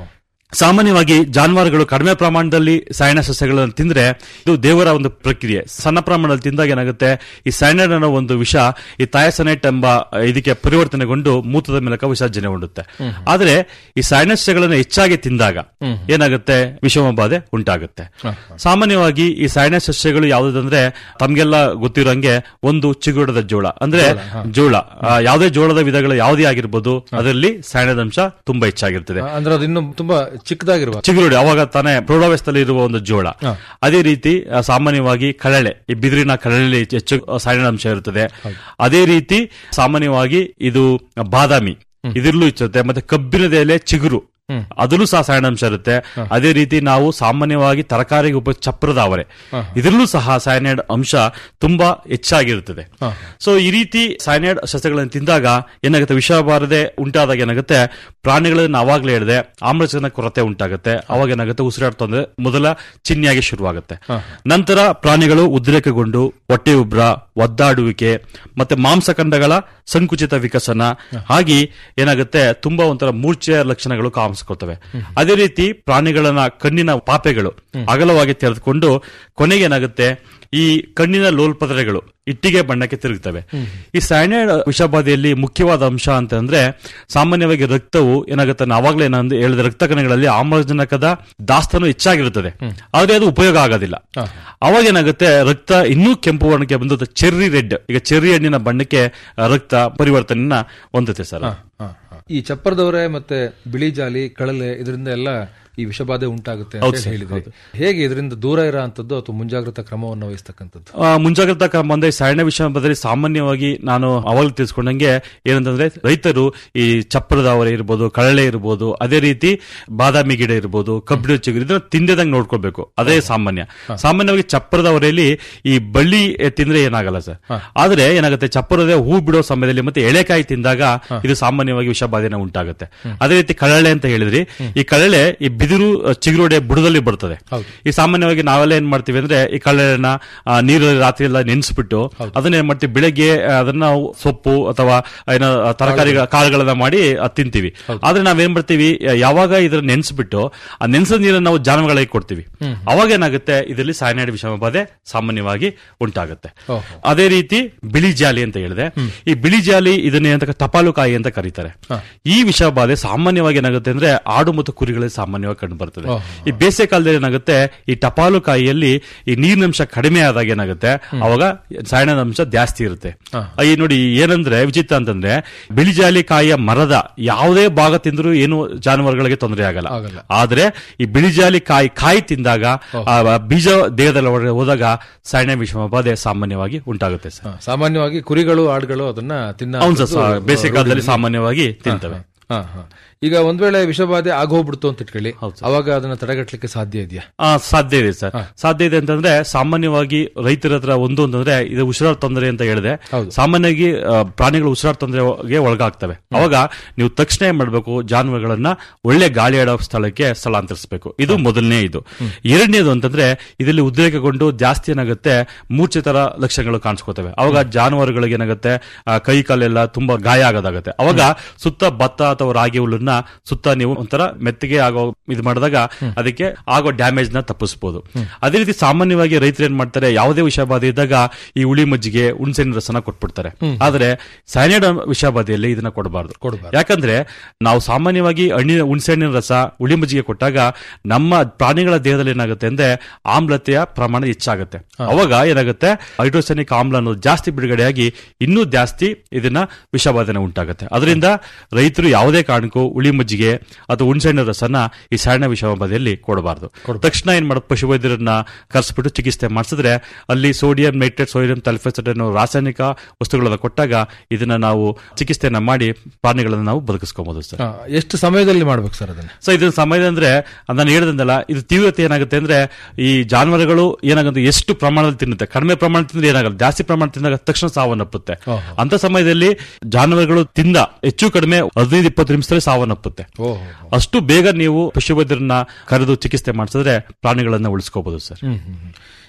ಸಾಮಾನ್ಯವಾಗಿ ಜಾನುವಾರುಗಳು ಕಡಿಮೆ ಪ್ರಮಾಣದಲ್ಲಿ ಸಾಯಣ ಸಸ್ಯಗಳನ್ನು ತಿಂದ್ರೆ ಇದು ದೇವರ ಒಂದು ಪ್ರಕ್ರಿಯೆ ಸಣ್ಣ ಪ್ರಮಾಣದಲ್ಲಿ ತಿಂದಾಗ ಏನಾಗುತ್ತೆ ಈ ಸೈನೈಡ್ ಅನ್ನೋ ಒಂದು ವಿಷ ಈ ಥಯಾಸನೈಟ್ ಎಂಬ ಇದಕ್ಕೆ ಪರಿವರ್ತನೆಗೊಂಡು ಮೂತ್ರದ ಮೂಲಕ ವಿಸರ್ಜನೆ ಹೊಂದುತ್ತೆ ಆದ್ರೆ ಈ ಸೈನೈಡ್ ಸಸ್ಯಗಳನ್ನು ಹೆಚ್ಚಾಗಿ ತಿಂದಾಗ ಏನಾಗುತ್ತೆ ವಿಷಮ ಬಾಧೆ ಉಂಟಾಗುತ್ತೆ ಸಾಮಾನ್ಯವಾಗಿ ಈ ಸೈನೈಡ್ ಸಸ್ಯಗಳು ಯಾವುದಂದ್ರೆ ತಮ್ಗೆಲ್ಲ ಗೊತ್ತಿರೋಂಗೆ ಒಂದು ಚಿಗುಡದ ಜೋಳ ಅಂದ್ರೆ ಜೋಳ ಆ, ಯಾವುದೇ ಜೋಳದ ವಿಧಗಳು ಯಾವುದೇ ಆಗಿರ್ಬೋದು ಅದರಲ್ಲಿ ಸೈನೈಡ್ ಅಂಶ ತುಂಬಾ ಹೆಚ್ಚಾಗಿರ್ತದೆ ಅಂದ್ರೆ ಅದು ಇನ್ನು ತುಂಬಾ ಚಿಕ್ಕದಾಗಿರುವ ಚಿಗುರುಡಿ ಅವಾಗ ತಾನೇ ಪ್ರೌಢಾವಸ್ಥೆಯಲ್ಲಿ ಇರುವ ಒಂದು ಜೋಳ ಅದೇ ರೀತಿ ಆ, ಸಾಮಾನ್ಯವಾಗಿ ಕಳಲೆ ಈ ಬಿದಿರಿನ ಕಳಲೆ ಹೆಚ್ಚು ಸೈನಿನ ಅಂಶ ಇರುತ್ತದೆ ಅದೇ ರೀತಿ ಸಾಮಾನ್ಯವಾಗಿ ಇದು ಬಾದಾಮಿ ಇದಿರ್ಲೂ ಇರುತ್ತೆ ಮತ್ತೆ ಕಬ್ಬಿನದ ಎಲೆ ಚಿಗುರು ಅದರಲ್ಲೂ ಸಹ ಸೈನಾಂಶ ಇರುತ್ತೆ ಅದೇ ರೀತಿ ನಾವು ಸಾಮಾನ್ಯವಾಗಿ ತರಕಾರಿಗೆ ಉಪ ಚಪ್ರದ ಅವರೆ ಇದರಲ್ಲೂ ಸಹ ಸೈನೈಡ್ ಅಂಶ ತುಂಬಾ ಹೆಚ್ಚಾಗಿರುತ್ತದೆ ಸೊ ಈ ರೀತಿ ಸೈನೈಡ್ ಸಸ್ಯಗಳನ್ನು ತಿಂದಾಗ ಏನಾಗುತ್ತೆ ವಿಷ ಬಾರದೆ ಉಂಟಾದಾಗ ಏನಾಗುತ್ತೆ ಪ್ರಾಣಿಗಳನ್ನ ಅವಾಗಲೇ ಹೇಳಿದೆ ಆಮ್ಲಜನಕ ಕೊರತೆ ಉಂಟಾಗುತ್ತೆ ಅವಾಗ ಏನಾಗುತ್ತೆ ಉಸಿರಾಟ ತೊಂದರೆ ಮೊದಲ ಚಿಹ್ನೆಯಾಗಿ ಶುರುವಾಗುತ್ತೆ ನಂತರ ಪ್ರಾಣಿಗಳು ಉದ್ರೇಕಗೊಂಡು ಹೊಟ್ಟೆ ಉಬ್ರ ಒದ್ದಾಡುವಿಕೆ ಮತ್ತೆ ಮಾಂಸಖಂಡಗಳ ಸಂಕುಚಿತ ವಿಕಸನ ಹಾಗೆ ಏನಾಗುತ್ತೆ ತುಂಬಾ ಒಂಥರ ಮೂರ್ಛೆಯ ಲಕ್ಷಣಗಳು ಕಾಣಿಸ್ಕೊಳ್ತವೆ ಅದೇ ರೀತಿ ಪ್ರಾಣಿಗಳನ್ನ ಕಣ್ಣಿನ ಪಾಪೆಗಳು ಅಗಲವಾಗಿ ತೆರೆದುಕೊಂಡು ಕೊನೆಗೆ ಏನಾಗುತ್ತೆ ಈ ಕಣ್ಣಿನ ಲೋಲ್ಪದರೆಗಳು ಇಟ್ಟಿಗೆ ಬಣ್ಣಕ್ಕೆ ತಿರುಗುತ್ತವೆ ಈ ಸೈನೈಡ್ ವಿಷಬಾಧೆಯಲ್ಲಿ ಮುಖ್ಯವಾದ ಅಂಶ ಅಂತಂದ್ರೆ ಸಾಮಾನ್ಯವಾಗಿ ರಕ್ತವು ಏನಾಗುತ್ತೆ ನಾನು ಆವಾಗಲೇ ನಾನು ಹೇಳಿದ ರಕ್ತ ಕಣಗಳಲ್ಲಿ ಆಮ್ಲಜನಕದ ದಾಸ್ತಾನು ಹೆಚ್ಚಾಗಿರುತ್ತದೆ ಆದ್ರೆ ಅದು ಉಪಯೋಗ ಆಗೋದಿಲ್ಲ ಅವಾಗ ಏನಾಗುತ್ತೆ ರಕ್ತ ಇನ್ನೂ ಕೆಂಪು ವರ್ಣಕ್ಕೆ ಬಂದು ಚೆರ್ರಿ ರೆಡ್ ಈಗ ಚೆರ್ರಿ ಹಣ್ಣಿನ ಬಣ್ಣಕ್ಕೆ ಆ, ರಕ್ತ ಪರಿವರ್ತನೆಯನ್ನ ಹೊಂದುತ್ತೆ ಸರ್ ಅದು. ಈ ಚಪ್ಪರದವರೆ ಮತ್ತೆ ಬಿಳಿ ಜಾಲಿ ಕಳಲೆ ಇದರಿಂದ ಎಲ್ಲ ಈ ವಿಷಬಾಧೆ ಉಂಟಾಗುತ್ತೆ ಅಂತ ಹೌದು ಹೇಳಿ ಸರ್, ಹೇಳಿದ್ರಿ ಹೇಗೆ ಇದರಿಂದ ದೂರ ಇರೋ ಅಂತದ್ದು ಅಥವಾ ಮುಂಜಾಗ್ರತಾ ಕ್ರಮವನ್ನು ವಹಿಸ್ತಕ್ಕಂಥದ್ದು ಆ, ಮುಂಜಾಗ್ರತಾ ಕ್ರಮ ಅಂದ್ರೆ ಸರಣ ವಿಷಯ ಬದಲಿ ಸಾಮಾನ್ಯವಾಗಿ ನಾನು ಅವಾಗ ತಿಳಿಸ್ಕೊಂಡಂಗೆ ಏನಂತಂದ್ರೆ ರೈತರು ಈ ಚಪ್ಪರದ ಅವರೆ ಇರ್ಬೋದು ಕಳಲೆ ಇರ್ಬೋದು ಅದೇ ರೀತಿ ಬಾದಾಮಿ ಗಿಡ ಇರ್ಬೋದು ಕಬ್ಬಿಣ ಚಿಗುರು ಇದನ್ನ ತಿಂದದಂಗೆ ನೋಡ್ಕೋಬೇಕು ಅದೇ ಸಾಮಾನ್ಯ ಸಾಮಾನ್ಯವಾಗಿ ಚಪ್ಪರದ ಅವರೆಯಲ್ಲಿ ಈ ಬಳ್ಳಿ ತಿಂದ್ರೆ ಏನಾಗಲ್ಲ ಸರ್ ಆದ್ರೆ ಏನಾಗುತ್ತೆ ಚಪ್ಪರದ ಹೂ ಬಿಡೋ ಸಮಯದಲ್ಲಿ ಮತ್ತೆ ಎಳೆಕಾಯಿ ತಿಂದಾಗ ಇದು ಸಾಮಾನ್ಯವಾಗಿ ವಿಷಬಾಧೆನ ಉಂಟಾಗುತ್ತೆ ಅದೇ ರೀತಿ ಕಳಲೆ ಅಂತ ಹೇಳಿದ್ರಿ ಈ ಕಳಲೆ ಈ ಬಿದಿರು ಅ, ಚಿಗುರುಡೆ ಬುಡದಲ್ಲಿ ಬರ್ತದೆ ಈ ಸಾಮಾನ್ಯವಾಗಿ ನಾವೆಲ್ಲ ಏನ್ ಮಾಡ್ತೀವಿ ಅಂದ್ರೆ ಈ ಕಳ್ಳೆನ ನೀರಲ್ಲಿ ರಾತ್ರಿ ಎಲ್ಲ ನೆನೆಸ್ಬಿಟ್ಟು ಅದನ್ನ ಏನ್ ಮಾಡ್ತೀವಿ ಬೆಳಗ್ಗೆ ಆ, ಅದನ್ನ ನಾವು ಸೊಪ್ಪು ಅಥವಾ ಏನೋ ತರಕಾರಿ ಕಾಳುಗಳನ್ನ ಮಾಡಿ ಅದ್ ತಿಂತೀವಿ ಆದ್ರೆ ನಾವೇನ್ ಮಾಡ್ತೀವಿ ಯ- ಯಾವಾಗ ಇದ್ರ ನೆನೆಸ್ಬಿಟ್ಟು ಆ ನೆನೆಸಿದ ನೀರನ್ನು ನಾವು ಜಾನುವಾರುಗಳಿಗೆ ಕೊಡ್ತೀವಿ ಅವಾಗ ಏನಾಗುತ್ತೆ ಇದರಲ್ಲಿ ಸೈನೈಡ್ ವಿಷಮ ಬಾಧೆ ಸಾಮಾನ್ಯವಾಗಿ ಉಂಟಾಗುತ್ತೆ ಅದೇ ರೀತಿ ಬಿಳಿ ಜಾಲಿ ಅಂತ ಹೇಳಿದೆ ಈ ಬಿಳಿ ಜಾಲಿ ಇದನ್ನ ಏನಂತ ಟಪಾಲು ಕಾಯಿ ಅಂತ ಕರೀತಾರೆ ಈ ವಿಷ ಬಾಧೆ ಸಾಮಾನ್ಯವಾಗಿ ಏನಾಗುತ್ತೆ ಅಂದ್ರೆ ಆಡು ಮತ್ತು ಕುರಿಗಳಲ್ಲಿ ಸಾಮಾನ್ಯವಾಗಿ ಕಂಡು ಬರ್ತದೆ ಈ ಬೇಸಿಗೆ ಕಾಲದಲ್ಲಿ ಏನಾಗುತ್ತೆ ಈ ಟಪಾಲು ಕಾಯಿಯಲ್ಲಿ ಈ ನೀರಿನಂಶ ಕಡಿಮೆ ಆದಾಗ ಏನಾಗುತ್ತೆ ಅವಾಗ ಸಾಯಣದ ಅಂಶ ಜಾಸ್ತಿ ಇರುತ್ತೆ ಈ ನೋಡಿ ಏನಂದ್ರೆ ವಿಚಿತ್ರ ಅಂತಂದ್ರೆ ಬಿಳಿಜಾಲಿ ಕಾಯಿಯ ಮರದ ಯಾವುದೇ ಭಾಗ ತಿಂದರೂ ಏನು ಜಾನುವಾರುಗಳಿಗೆ ತೊಂದರೆ ಆಗಲ್ಲ ಆದ್ರೆ ಈ ಬಿಳಿಜಾಲಿ ಕಾಯಿ ಕಾಯಿ ತಿಂದಾಗ ಆ ಬೀಜ ದೇಹದಲ್ಲಿ ಒಳಗಡೆ ಹೋದಾಗ ಸಾಯಣ ವಿಷಮ ಬಾಧೆ ಸಾಮಾನ್ಯವಾಗಿ ಉಂಟಾಗುತ್ತೆ ಸರ್ ಸಾಮಾನ್ಯವಾಗಿ ಕುರಿಗಳು ಆಡುಗಳು ಅದನ್ನ ತಿನ್ನ ಹೌದು ಸರ್ ಬೇಸಿಗೆ ಕಾಲದಲ್ಲಿ ಸಾಮಾನ್ಯವಾಗಿ ತಿಂತವೆ ಹಾ, ಹಾ. ಈಗ ಒಂದ್ ವೇಳೆ ವಿಷಬಾಧೆ ಆಗೋಗ್ಬಿಡ್ತು ಅಂತ ಇಟ್ಕೊಳ್ಳಿ ಅವಾಗ ಅದನ್ನ ತಡೆಗಟ್ಟಲಿಕ್ಕೆ ಸಾಧ್ಯ ಇದೆಯಾ ಆ, ಸಾಧ್ಯ ಇದೆ ಸರ್ ಸಾಧ್ಯ ಇದೆ ಅಂತಂದ್ರೆ ಸಾಮಾನ್ಯವಾಗಿ ರೈತರ ಹತ್ರ ಒಂದು ಅಂತಂದ್ರೆ ಇದು ಉಸಿರಾಟ ತೊಂದರೆ ಅಂತ ಹೇಳಿದೆ ಸಾಮಾನ್ಯವಾಗಿ ಆ, ಪ್ರಾಣಿಗಳು ಉಸಿರಾಟ ತೊಂದರೆಗೆ ಒಳಗಾಗ್ತವೆ ಅವಾಗ ನೀವು ತಕ್ಷಣ ಏನ್ ಮಾಡ್ಬೇಕು ಜಾನುವಾರುಗಳನ್ನ ಒಳ್ಳೆ ಗಾಳಿ ಆಡೋ ಸ್ಥಳಕ್ಕೆ ಸ್ಥಳಾಂತರಿಸಬೇಕು ಇದು ಮೊದಲನೇ ಇದು ಎರಡನೇದು ಅಂತಂದ್ರೆ ಇದರಲ್ಲಿ ಉದ್ರೇಕಗೊಂಡು ಜಾಸ್ತಿ ಏನಾಗುತ್ತೆ ಮೂರ್ಛಿತರ ಲಕ್ಷಣಗಳು ಕಾಣಿಸ್ಕೋತವೆ ಅವಾಗ ಜಾನುವಾರುಗಳಿಗೆ ಏನಾಗುತ್ತೆ ಆ, ಕೈ ಕಾಲೆಲ್ಲ ತುಂಬಾ ಗಾಯ ಆಗೋದಾಗುತ್ತೆ ಅವಾಗ ಸುತ್ತ ಭತ್ತ ಅಥವಾ ರಾಗಿ ಹುಲ್ಲನ್ನ ಸುತ್ತ ನೀವು ಒಂಥರ ಮೆತ್ತಗೆ ಆಗೋ ಇದು ಮಾಡಿದಾಗ ಅದಕ್ಕೆ ಆಗೋ ಡ್ಯಾಮೇಜ್ ನ ತಪ್ಪಿಸಬಹುದು ಅದೇ ರೀತಿ ಸಾಮಾನ್ಯವಾಗಿ ರೈತರು ಏನ್ ಮಾಡ್ತಾರೆ ಯಾವುದೇ ವಿಷಬಾಧೆ ಇದ್ದಾಗ ಈ ಹುಳಿ ಮಜ್ಜಿಗೆ ಹುಣಸೆನ ರಸನ ಕೊಟ್ಬಿಡ್ತಾರೆ ಆದ್ರೆ ಸೈನೈಡ್ ವಿಷಬಾಧೆಯಲ್ಲಿ ಇದನ್ನ ಕೊಡಬಾರ್ದು ಯಾಕಂದ್ರೆ ನಾವು ಸಾಮಾನ್ಯವಾಗಿ ಹಣ್ಣಿನ ಹುಣಸೆಹಣ್ಣಿನ ರಸ ಹುಳಿ ಮಜ್ಜಿಗೆ ಕೊಟ್ಟಾಗ ನಮ್ಮ ಪ್ರಾಣಿಗಳ ದೇಹದಲ್ಲಿ ಏನಾಗುತ್ತೆ ಅಂದ್ರೆ ಆಮ್ಲತೆಯ ಪ್ರಮಾಣ ಹೆಚ್ಚಾಗುತ್ತೆ ಅವಾಗ ಏನಾಗುತ್ತೆ ಹೈಡ್ರೋಸೆನಿಕ್ ಆಮ್ಲ ಅನ್ನೋದು ಜಾಸ್ತಿ ಬಿಡುಗಡೆಯಾಗಿ ಇನ್ನೂ ಜಾಸ್ತಿ ಇದನ್ನ ವಿಷಬಾಧನೆ ಉಂಟಾಗುತ್ತೆ ಅದರಿಂದ ರೈತರು ಯಾವುದೇ ಕಾರಣಕ್ಕೂ ಹುಳಿ ಮಜ್ಜಿಗೆ ಅಥವಾ ಹುಣಸೆಹಣ್ಣಿನ ರಸನ ಈ ಸಣ್ಣ ವಿಷಬಾಧೆಯಲ್ಲಿ ಕೊಡಬಾರ್ದು ತಕ್ಷಣ ಏನ್ ಮಾಡೋದು ಪಶುವೈದ್ಯರನ್ನ ಕರೆಸ್ಬಿಟ್ಟು ಚಿಕಿತ್ಸೆ ಮಾಡಿಸಿದ್ರೆ ಅಲ್ಲಿ ಸೋಡಿಯಂ ನೈಟ್ರೇಟ್ ಸೋಡಿಯಂ ತಲ್ಫೆಸೈಡ್ ಅನ್ನೋ ರಾಸಾಯನಿಕ ವಸ್ತುಗಳನ್ನ ಕೊಟ್ಟಾಗ ಇದನ್ನ ನಾವು ಚಿಕಿತ್ಸೆಯನ್ನ ಮಾಡಿ ಪ್ರಾಣಿಗಳನ್ನ ನಾವು ಬದುಕಿಸ್ಕೋಬಹುದು ಸರ್ ಹಾ, ಎಷ್ಟು ಸಮಯದಲ್ಲಿ ಮಾಡ್ಬೇಕು ಸರ್ ಅದನ್ನ ಸೊ ಇದರ ಸಮಯದ ಅಂದ್ರೆ ನಾನು ಹೇಳಿದಂದಲ್ಲ ಇದು ತೀವ್ರತೆ ಏನಾಗುತ್ತೆ ಅಂದ್ರೆ ಈ ಜಾನುವಾರುಗಳು ಏನಾಗುತ್ತೆ ಎಷ್ಟು ಪ್ರಮಾಣದಲ್ಲಿ ತಿನ್ನುತ್ತೆ ಕಡಿಮೆ ಪ್ರಮಾಣ ತಿಂದ್ರೆ ಏನಾಗಲ್ಲ ಜಾಸ್ತಿ ಪ್ರಮಾಣ ತಿಂದಾಗ ತಕ್ಷಣ ಸಾವನ್ನಪ್ಪುತ್ತೆ ಅಂತ ಸಮಯದಲ್ಲಿ ಜಾನುವಾರುಗಳು ತಿಂದ ಹೆಚ್ಚು ಕಡಿಮೆ ಹದಿನೈದು ಇಪ್ಪತ್ತು ನಿಮಿಷದಲ್ಲಿ ಸಾವನ್ನಪ್ಪುತ್ತೆ ಅಷ್ಟು ಬೇಗ ನೀವು ಪಶುವೈದ್ಯರನ್ನ ಕರೆದು ಚಿಕಿತ್ಸೆ ಮಾಡಿಸಿದ್ರೆ ಪ್ರಾಣಿಗಳನ್ನ ಉಳಿಸ್ಕೋಬಹುದು ಸರ್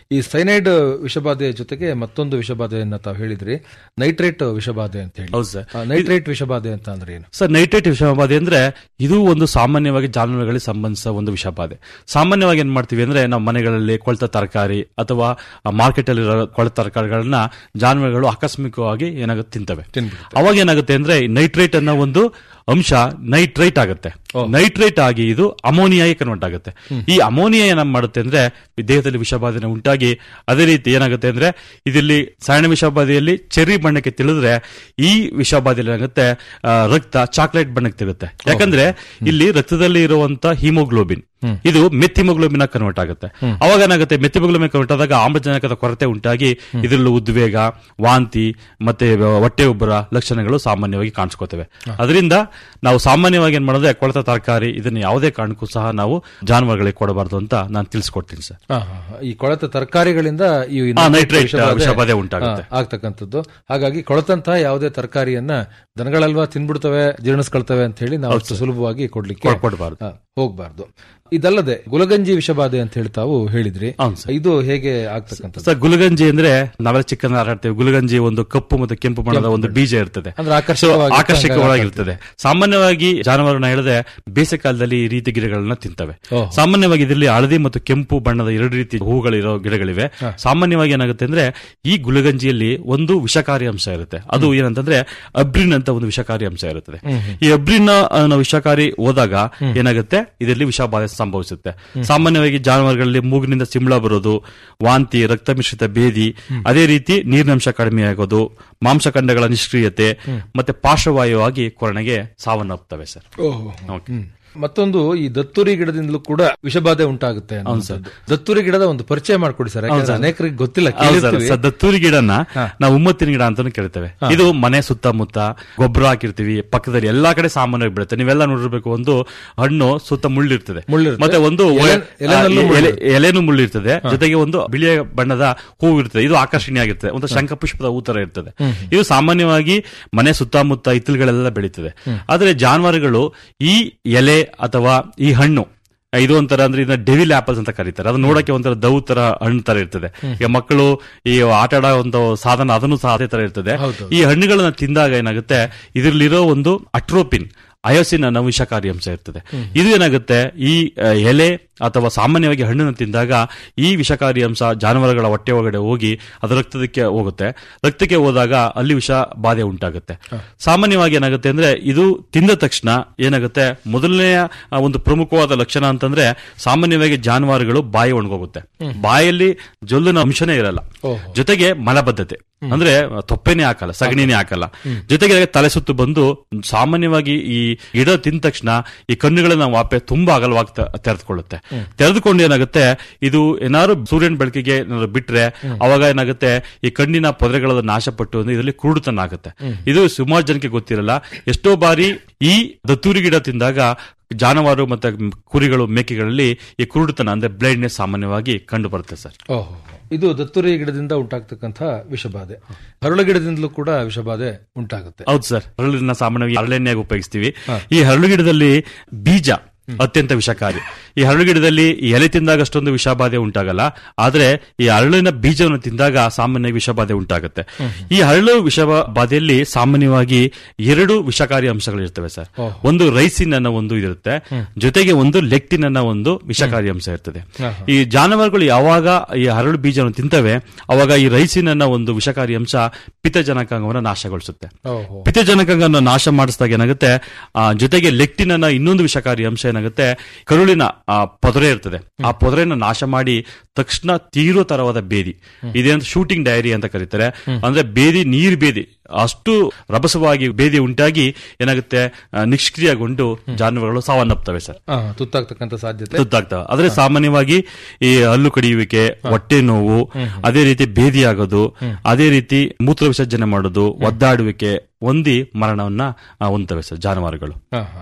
ಈ ಸೈನೈಡ್ ವಿಷಬಾಧೆಯ ಜೊತೆಗೆ ಮತ್ತೊಂದು ವಿಷಬಾಧೆಯನ್ನ ತಾವು ಹೇಳಿದ್ರಿ ನೈಟ್ರೇಟ್ ವಿಷಬಾಧೆ ಅಂತ ಹೇಳಿ ಹೌದು ಸರ್. ಆ, ನೈಟ್ರೇಟ್ ವಿಷಬಾಧೆ ಅಂತ ಅಂದ್ರೆ ಏನು ಸರ್ ನೈಟ್ರೇಟ್ ವಿಷಬಾಧೆ ಅಂದ್ರೆ ಇದು ಒಂದು ಸಾಮಾನ್ಯವಾಗಿ ಜಾನುವಾರುಗಳಿಗೆ ಸಂಬಂಧಿಸಿದ ಒಂದು ವಿಷಬಾಧೆ ಸಾಮಾನ್ಯವಾಗಿ ಏನ್ ಮಾಡ್ತೀವಿ ಅಂದ್ರೆ ನಾವು ಮನೆಗಳಲ್ಲಿ ಕೊಳೆತ ತರಕಾರಿ ಅಥವಾ ಮಾರ್ಕೆಟ್ ಅಲ್ಲಿ ಕೊಳೆತ ತರಕಾರಿಗಳನ್ನ ಜಾನುವಾರುಗಳು ಆಕಸ್ಮಿಕವಾಗಿ ಏನಾಗುತ್ತೆ ತಿಂತವೆ ಅವಾಗ ಏನಾಗುತ್ತೆ ಅಂದ್ರೆ ನೈಟ್ರೇಟ್ ಅನ್ನೋ ಒಂದು ಅಂಶ ನೈಟ್ರೈಟ್ ಆಗುತ್ತೆ ನೈಟ್ರೇಟ್ ಆಗಿ ಇದು ಅಮೋನಿಯಾಗಿ ಕನ್ವರ್ಟ್ ಆಗುತ್ತೆ ಈ ಅಮೋನಿಯಾ ಏನ ಮಾಡುತ್ತೆ ಅಂದ್ರೆ ಈ ದೇಹದಲ್ಲಿ ವಿಷಬಾಧೆನ ಉಂಟಾಗಿ ಅದೇ ರೀತಿ ಏನಾಗುತ್ತೆ ಅಂದ್ರೆ ಇದರಲ್ಲಿ ಸಾಯಣ ವಿಷಬಾಧೆಯಲ್ಲಿ ಚೆರ್ರಿ ಬಣ್ಣಕ್ಕೆ ತಿಳಿದ್ರೆ ಈ ವಿಷಬಾಧೆಯಲ್ಲಿ ಏನಾಗುತ್ತೆ ಆ, ರಕ್ತ ಚಾಕ್ಲೇಟ್ ಬಣ್ಣಕ್ಕೆ ತಿರುತ್ತೆ ಯಾಕಂದ್ರೆ ಇಲ್ಲಿ ರಕ್ತದಲ್ಲಿ ಇರುವಂತ ಹಿಮೋಗ್ಲೋಬಿನ್ ಇದು ಮೆಥಿಮೋಗ್ಲೋಬಿನ್ ಕನ್ವರ್ಟ್ ಆಗುತ್ತೆ ಅವಾಗ ಏನಾಗುತ್ತೆ ಮೆಥಿಮೋಗ್ಲೋಬಿನ್ ಕನ್ವರ್ಟ್ ಆದಾಗ ಆಮ್ಲಜನಕದ ಕೊರತೆ ಉಂಟಾಗಿ ಇದರಲ್ಲಿ ಉದ್ವೇಗ ವಾಂತಿ ಮತ್ತೆ ಹೊಟ್ಟೆ ಉಬ್ಬರ ಲಕ್ಷಣಗಳು ಸಾಮಾನ್ಯವಾಗಿ ಕಾಣಿಸ್ಕೋತವೆ ಅದರಿಂದ ನಾವು ಸಾಮಾನ್ಯವಾಗಿ ಏನ್ ಮಾಡೋದು ಕೊಳೆತ ತರಕಾರಿ ಇದನ್ನ ಯಾವುದೇ ಕಾರಣಕ್ಕೂ ಸಹ ನಾವು ಜಾನುವಾರುಗಳಿಗೆ ಕೊಡಬಾರದು ಅಂತ ನಾನು ತಿಳಿಸ್ಕೊಡ್ತೀನಿ ಸರ್ ಆ, ಹಾ, ಹಾ. ಈ ಕೊಳೆತ ತರಕಾರಿಗಳಿಂದ ಈ ಆ, ನೈಟ್ರೇಟ್ ವಿಷಬಾಧೆ ಉಂಟಾಗುತ್ತೆ. ಆ, ಆಗ್ತಕ್ಕಂಥದ್ದು ಹಾಗಾಗಿ ಕೊಳೆತಂತಹ ಯಾವುದೇ ತರಕಾರಿಯನ್ನ ದನಗಳಲ್ವಾ ತಿನ್ಬಿಡ್ತವೆ ಜೀರ್ಣಿಸ್ಕೊಳ್ತವೆ ಅಂತ ಹೇಳಿ ನಾವು ಅಷ್ಟು ಸುಲಭವಾಗಿ ಕೊಡ್ಲಿಕ್ಕೆ ಕೊಡ್- ಕೊಡ್ಬಾರ್ದು. ಆ, ಹೋಗ್ಬಾರ್ದು ಇದಲ್ಲದೆ ಗುಲಗಂಜಿ ವಿಷಬಾಧೆ ಅಂತ ಹೇಳಿ ತಾವು ಹೇಳಿದ್ರಿ ಹೌದು ಸರ್. ಇದು ಹೇಗೆ ಆಗ್ತಕ್ಕಂಥದ್ದು ಸರ್ ಗುಲಗಂಜಿ ಅಂದ್ರೆ ನಾವೆಲ್ಲ ಚಿಕ್ಕನ್ ಆಟಾಡ್ತೇವೆ ಗುಲಗಂಜಿ ಒಂದು ಕಪ್ಪು ಮತ್ತು ಕೆಂಪು ಬಣ್ಣದ ಒಂದು ಬೀಜ ಇರ್ತದೆ ಅಂದ್ರೆ ಆಕರ್ಷಕವಾಗಿ So, ಆಕರ್ಷಕವಾಗಿರ್ತದೆ ಸಾಮಾನ್ಯವಾಗಿ ಜಾನುವಾರುನ ಹೇಳಿದ್ರೆ ಬೇಸಿಗೆ ಕಾಲದಲ್ಲಿ ಈ ರೀತಿ ಗಿಡಗಳನ್ನ ತಿಂತವೆ ಓಹೋ. ಸಾಮಾನ್ಯವಾಗಿ ಇದರಲ್ಲಿ ಹಳದಿ ಮತ್ತು ಕೆಂಪು ಬಣ್ಣದ ಎರಡು ರೀತಿ ಹೂಗಳಿರೋ ಗಿಡಗಳಿವೆ ಸಾಮಾನ್ಯವಾಗಿ ಏನಾಗುತ್ತೆ ಅಂದ್ರೆ ಈ ಗುಲಗಂಜಿಯಲ್ಲಿ ಒಂದು ವಿಷಕಾರಿ ಅಂಶ ಇರುತ್ತೆ ಅದು ಏನಂತಂದ್ರೆ ಅಬ್ರಿನ್ ಅಂತ ಒಂದು ವಿಷಕಾರಿ ಅಂಶ ಇರುತ್ತದೆ ಈ ಅಬ್ರಿನ್ ಅನ್ನೋ ವಿಷಕಾರಿ ಹೋದಾಗ ಏನಾಗುತ್ತೆ ಇದರಲ್ಲಿ ವಿಷಬಾಧೆ ಸಂಭವಿಸುತ್ತೆ ಸಾಮಾನ್ಯವಾಗಿ ಜಾನುವಾರುಗಳಲ್ಲಿ ಮೂಗಿನಿಂದ ಸಿಂಬಳ ಬರೋದು ವಾಂತಿ ರಕ್ತ ಮಿಶ್ರಿತ ಬೇದಿ ಅದೇ ರೀತಿ ನೀರಿನಂಶ ಕಡಿಮೆ ಆಗೋದು ಮಾಂಸಖಂಡಗಳ ನಿಷ್ಕ್ರಿಯತೆ ಮತ್ತೆ ಪಾರ್ಶ್ವವಾಯುವಾಗಿ ಕೊರಣಿಗೆ ಸಾವನ್ನಪ್ಪುತ್ತವೆ ಸರ್ ಓಕೆ. ಮತ್ತೊಂದು ಈ ದತ್ತುರಿ ಗಿಡದಿಂದಲೂ ಕೂಡ ವಿಷಬಾಧೆ ಉಂಟಾಗುತ್ತೆ ಅನ್ನುವಂಥದ್ದು. ದತ್ತುರಿ ಗಿಡದ ಒಂದು ಪರಿಚಯ ಮಾಡ್ಕೊಡಿ ಸರ್ ಯಾಕಂದ್ರೆ ಅನೇಕರಿಗೆ ಗೊತ್ತಿಲ್ಲ ಹೌದು ಸರ್. ಕೇಳಿರ್ತೀವಿ. ಸರ್, ದತ್ತೂರಿ ಗಿಡನ ನಾವು ಉಮ್ಮತ್ತಿನ ಗಿಡ ಅಂತಾನು ಕೇಳ್ತೇವೆ ಇದು ಮನೆ ಸುತ್ತಮುತ್ತ ಗೊಬ್ಬರ ಹಾಕಿರ್ತೀವಿ ಪಕ್ಕದಲ್ಲಿ ಎಲ್ಲಾ ಕಡೆ ಸಾಮಾನ್ಯವಾಗಿ ಬೆಳುತ್ತೆ ನೀವೆಲ್ಲ ನೋಡಿರ್ಬೇಕು ಒಂದು ಹಣ್ಣು ಸುತ್ತ ಮುಳ್ಳಿರ್ತದೆ ಮುಳ್ಳಿರುತ್ತೆ. ಮತ್ತೆ ಒಂದು ಎಲೆ- ಎಲೆನಲ್ಲೂ ಆ, ಎಲೆ- ಮುಳ್ಳು. ಎಲೆನೂ ಮುಳ್ಳಿರ್ತದೆ ಜೊತೆಗೆ ಒಂದು ಬಿಳಿಯ ಬಣ್ಣದ ಹೂವು ಇರ್ತದೆ ಇದು ಆಕರ್ಷಣೀಯಾಗಿರ್ತದೆ ಒಂದು ಶಂಖಪುಷ್ಪದ ಹೂ ತರ ಇರ್ತದೆ ಇದು ಸಾಮಾನ್ಯವಾಗಿ ಮನೆ ಸುತ್ತಮುತ್ತ ಇತ್ತಲುಗಳೆಲ್ಲ ಬೆಳೀತದೆ ಆದ್ರೆ ಜಾನುವಾರುಗಳು ಈ ಎಲೆ ಅಥವಾ ಈ ಹಣ್ಣು ಇದು ಒಂಥರ ಅಂದ್ರೆ ಇದನ್ನ ಡೆವಿಲ್ ಆಪಲ್ಸ್ ಅಂತ ಕರೀತಾರೆ ಅದು ನೋಡಕ್ಕೆ ಒಂಥರ ದವ್ ತರ ಹಣ್ಣು ತರ ಇರ್ತದೆ ಈಗ ಮಕ್ಕಳು ಈ ಆಟ ಆಡೋ ಒಂದು ಸಾಧನ ಅದನ್ನು ಸಹ ಅದೇ ತರ ಇರ್ತದೆ ಈ ಹಣ್ಣುಗಳನ್ನ ತಿಂದಾಗ ಏನಾಗುತ್ತೆ ಇದರಲ್ಲಿರೋ ಒಂದು ಅಟ್ರೋಪಿನ್ ಅಯೋಸಿನ್ ಅನ್ನೋ ವಿಷಕಾರಿ ಅಂಶ ಇರ್ತದೆ ಇದು ಏನಾಗುತ್ತೆ ಈ ಆ, ಎಲೆ ಅಥವಾ ಸಾಮಾನ್ಯವಾಗಿ ಹಣ್ಣನ್ನು ತಿಂದಾಗ ಈ ವಿಷಕಾರಿ ಅಂಶ ಜಾನುವಾರುಗಳ ಹೊಟ್ಟೆ ಒಳಗಡೆ ಹೋಗಿ ಅದು ರಕ್ತದಕ್ಕೆ ಹೋಗುತ್ತೆ ರಕ್ತಕ್ಕೆ ಹೋದಾಗ ಅಲ್ಲಿ ವಿಷ ಬಾಧೆ ಉಂಟಾಗುತ್ತೆ ಸಾಮಾನ್ಯವಾಗಿ ಏನಾಗುತ್ತೆ ಅಂದ್ರೆ ಇದು ತಿಂದ ತಕ್ಷಣ ಏನಾಗುತ್ತೆ ಮೊದಲನೆಯ ಆ, ಒಂದು ಪ್ರಮುಖವಾದ ಲಕ್ಷಣ ಅಂತಂದ್ರೆ ಸಾಮಾನ್ಯವಾಗಿ ಜಾನುವಾರುಗಳು ಬಾಯಿ ಒಣಗೋಗುತ್ತೆ ಬಾಯಲ್ಲಿ ಜೊಲ್ಲಿನ ಅಂಶನೇ ಇರಲ್ಲ ಜೊತೆಗೆ ಮಲಬದ್ಧತೆ ಅಂದ್ರೆ ತೊಪ್ಪೆನೇ ಹಾಕಲ್ಲ ಸಗಣಿನೇ ಹಾಕಲ್ಲ ಜೊತೆಗೆ ತಲೆ ಸುತ್ತು ಬಂದು ಸಾಮಾನ್ಯವಾಗಿ ಈ ಗಿಡ ತಿಂದ ತಕ್ಷಣ ಈ ಕಣ್ಣುಗಳನ್ನ ವಾಪೆ ತುಂಬಾ ಅಗಲವಾಗಿ ತೆ- ತೆರೆದುಕೊಳ್ಳುತ್ತೆ ತೆರೆದುಕೊಂಡು ಏನಾಗುತ್ತೆ ಇದು ಏನಾದ್ರು ಸೂರ್ಯನ ಬೆಳಕಿಗೆ ಏನಾದ್ರು ಬಿಟ್ರೆ ಅವಾಗ ಏನಾಗುತ್ತೆ ಈ ಕಣ್ಣಿನ ಪೊದರೆಗಳ ನಾಶಪಟ್ಟು ಅಂದ್ರೆ ಇದರಲ್ಲಿ ಕುರುಡುತನ ಆಗುತ್ತೆ ಇದು ಸುಮಾರು ಜನಕ್ಕೆ ಗೊತ್ತಿರಲ್ಲ ಎಷ್ಟೋ ಬಾರಿ ಈ ದತ್ತೂರಿ ಗಿಡ ತಿಂದಾಗ ಜಾನುವಾರು ಮತ್ತೆ ಕುರಿಗಳು ಮೇಕೆಗಳಲ್ಲಿ ಈ ಕುರುಡುತನ ಅಂದ್ರೆ ಬ್ಲೈಂಡ್ನೆಸ್ ಸಾಮಾನ್ಯವಾಗಿ ಕಂಡು ಬರುತ್ತೆ ಸರ್ ಓಹೋ ಇದು ದತ್ತುರಿ ಗಿಡದಿಂದ ಉಂಟಾಗ್ತಕ್ಕಂಥ ವಿಷಬಾಧೆ ಹರಳು ಗಿಡದಿಂದಲೂ ಕೂಡ ವಿಷಬಾಧೆ ಉಂಟಾಗುತ್ತೆ ಹೌದು ಸರ್ ಹರಳಿನ ಸಾಮಾನ್ಯವಾಗಿ ಹರಳೆಣ್ಣೆಯಾಗಿ ಉಪಯೋಗಿಸ್ತೀವಿ ಈ ಹರಳು ಗಿಡದಲ್ಲಿ ಬೀಜ ಅತ್ಯಂತ ವಿಷಕಾರಿ ಈ ಹರಳು ಗಿಡದಲ್ಲಿ ಈ ಎಲೆ ತಿಂದಾಗ ಅಷ್ಟೊಂದು ವಿಷಬಾಧೆ ಉಂಟಾಗಲ್ಲ ಆದ್ರೆ ಈ ಹರಳಿನ ಬೀಜವನ್ನು ತಿಂದಾಗ ಸಾಮಾನ್ಯ ವಿಷಬಾಧೆ ಉಂಟಾಗುತ್ತೆ ಈ ಹರಳು ವಿಷಬಾಧೆಯಲ್ಲಿ ಸಾಮಾನ್ಯವಾಗಿ ಎರಡು ವಿಷಕಾರಿ ಅಂಶಗಳು ಇರ್ತವೆ ಸರ್ ಒಂದು ರೈಸಿನ್ ಅನ್ನೋ ಒಂದು ಇರುತ್ತೆ ಜೊತೆಗೆ ಒಂದು ಲೆಕ್ಟಿನ್ ಅನ್ನೋ ಒಂದು ವಿಷಕಾರಿ ಅಂಶ ಇರ್ತದೆ ಈ ಜಾನುವಾರುಗಳು ಯಾವಾಗ ಈ ಹರಳು ಬೀಜವನ್ನು ತಿಂತವೆ ಅವಾಗ ಈ ರೈಸಿನ್ ಅನ್ನೋ ಒಂದು ವಿಷಕಾರಿ ಅಂಶ ಪಿತ್ತಜನಕಾಂಗವನ್ನು ನಾಶಗೊಳಿಸುತ್ತೆ ಓಹೋ ಪಿತ್ತಜನಕವನ್ನು ನಾಶ ಮಾಡಿಸಿದಾಗ ಏನಾಗುತ್ತೆ ಆ, ಜೊತೆಗೆ ಲೆಕ್ಟಿನ್ ಅನ್ನೋ ಇನ್ನೊಂದು ವಿಷಕಾರಿ ಅಂಶ ಏನಾಗುತ್ತೆ ಕರುಳಿನ ಆ, ಪೊದರೆ ಇರ್ತದೆ ಆ ಪೊದರೆಯನ್ನು ನಾಶ ಮಾಡಿ ತಕ್ಷಣ ತೀರೋ ತರವಾದ ಬೇದಿ ಇದೇನು ಶೂಟಿಂಗ್ ಡಯರಿ ಅಂತ ಕರೀತಾರೆ ಅಂದ್ರೆ ಬೇದಿ ನೀರು ಬೇದಿ ಅಷ್ಟು ರಭಸವಾಗಿ ಬೇದಿ ಉಂಟಾಗಿ ಏನಾಗುತ್ತೆ ಆ, ನಿಷ್ಕ್ರಿಯಗೊಂಡು ಜಾನುವಾರುಗಳು ಸಾವನ್ನಪ್ಪುತ್ತವೆ ಸರ್ ಆ, ತುತ್ತಾಗ್ತಕ್ಕಂಥ ಸಾಧ್ಯತೆ ತುತ್ತಾಗ್ತವೆ ಆದ್ರೆ ಸಾಮಾನ್ಯವಾಗಿ ಈ ಹಲ್ಲು ಕಡಿಯುವಿಕೆ ಹೊಟ್ಟೆ ನೋವು ಅದೇ ರೀತಿ ಬೇದಿ ಆಗೋದು ಅದೇ ರೀತಿ ಮೂತ್ರ ವಿಸರ್ಜನೆ ಮಾಡೋದು ಒದ್ದಾಡುವಿಕೆ ಹೊಂದಿ ಮರಣವನ್ನ ಆ, ಹೊಂದ್ತವೆ ಸರ್ ಜಾನುವಾರುಗಳು ಹಾ, ಹಾ.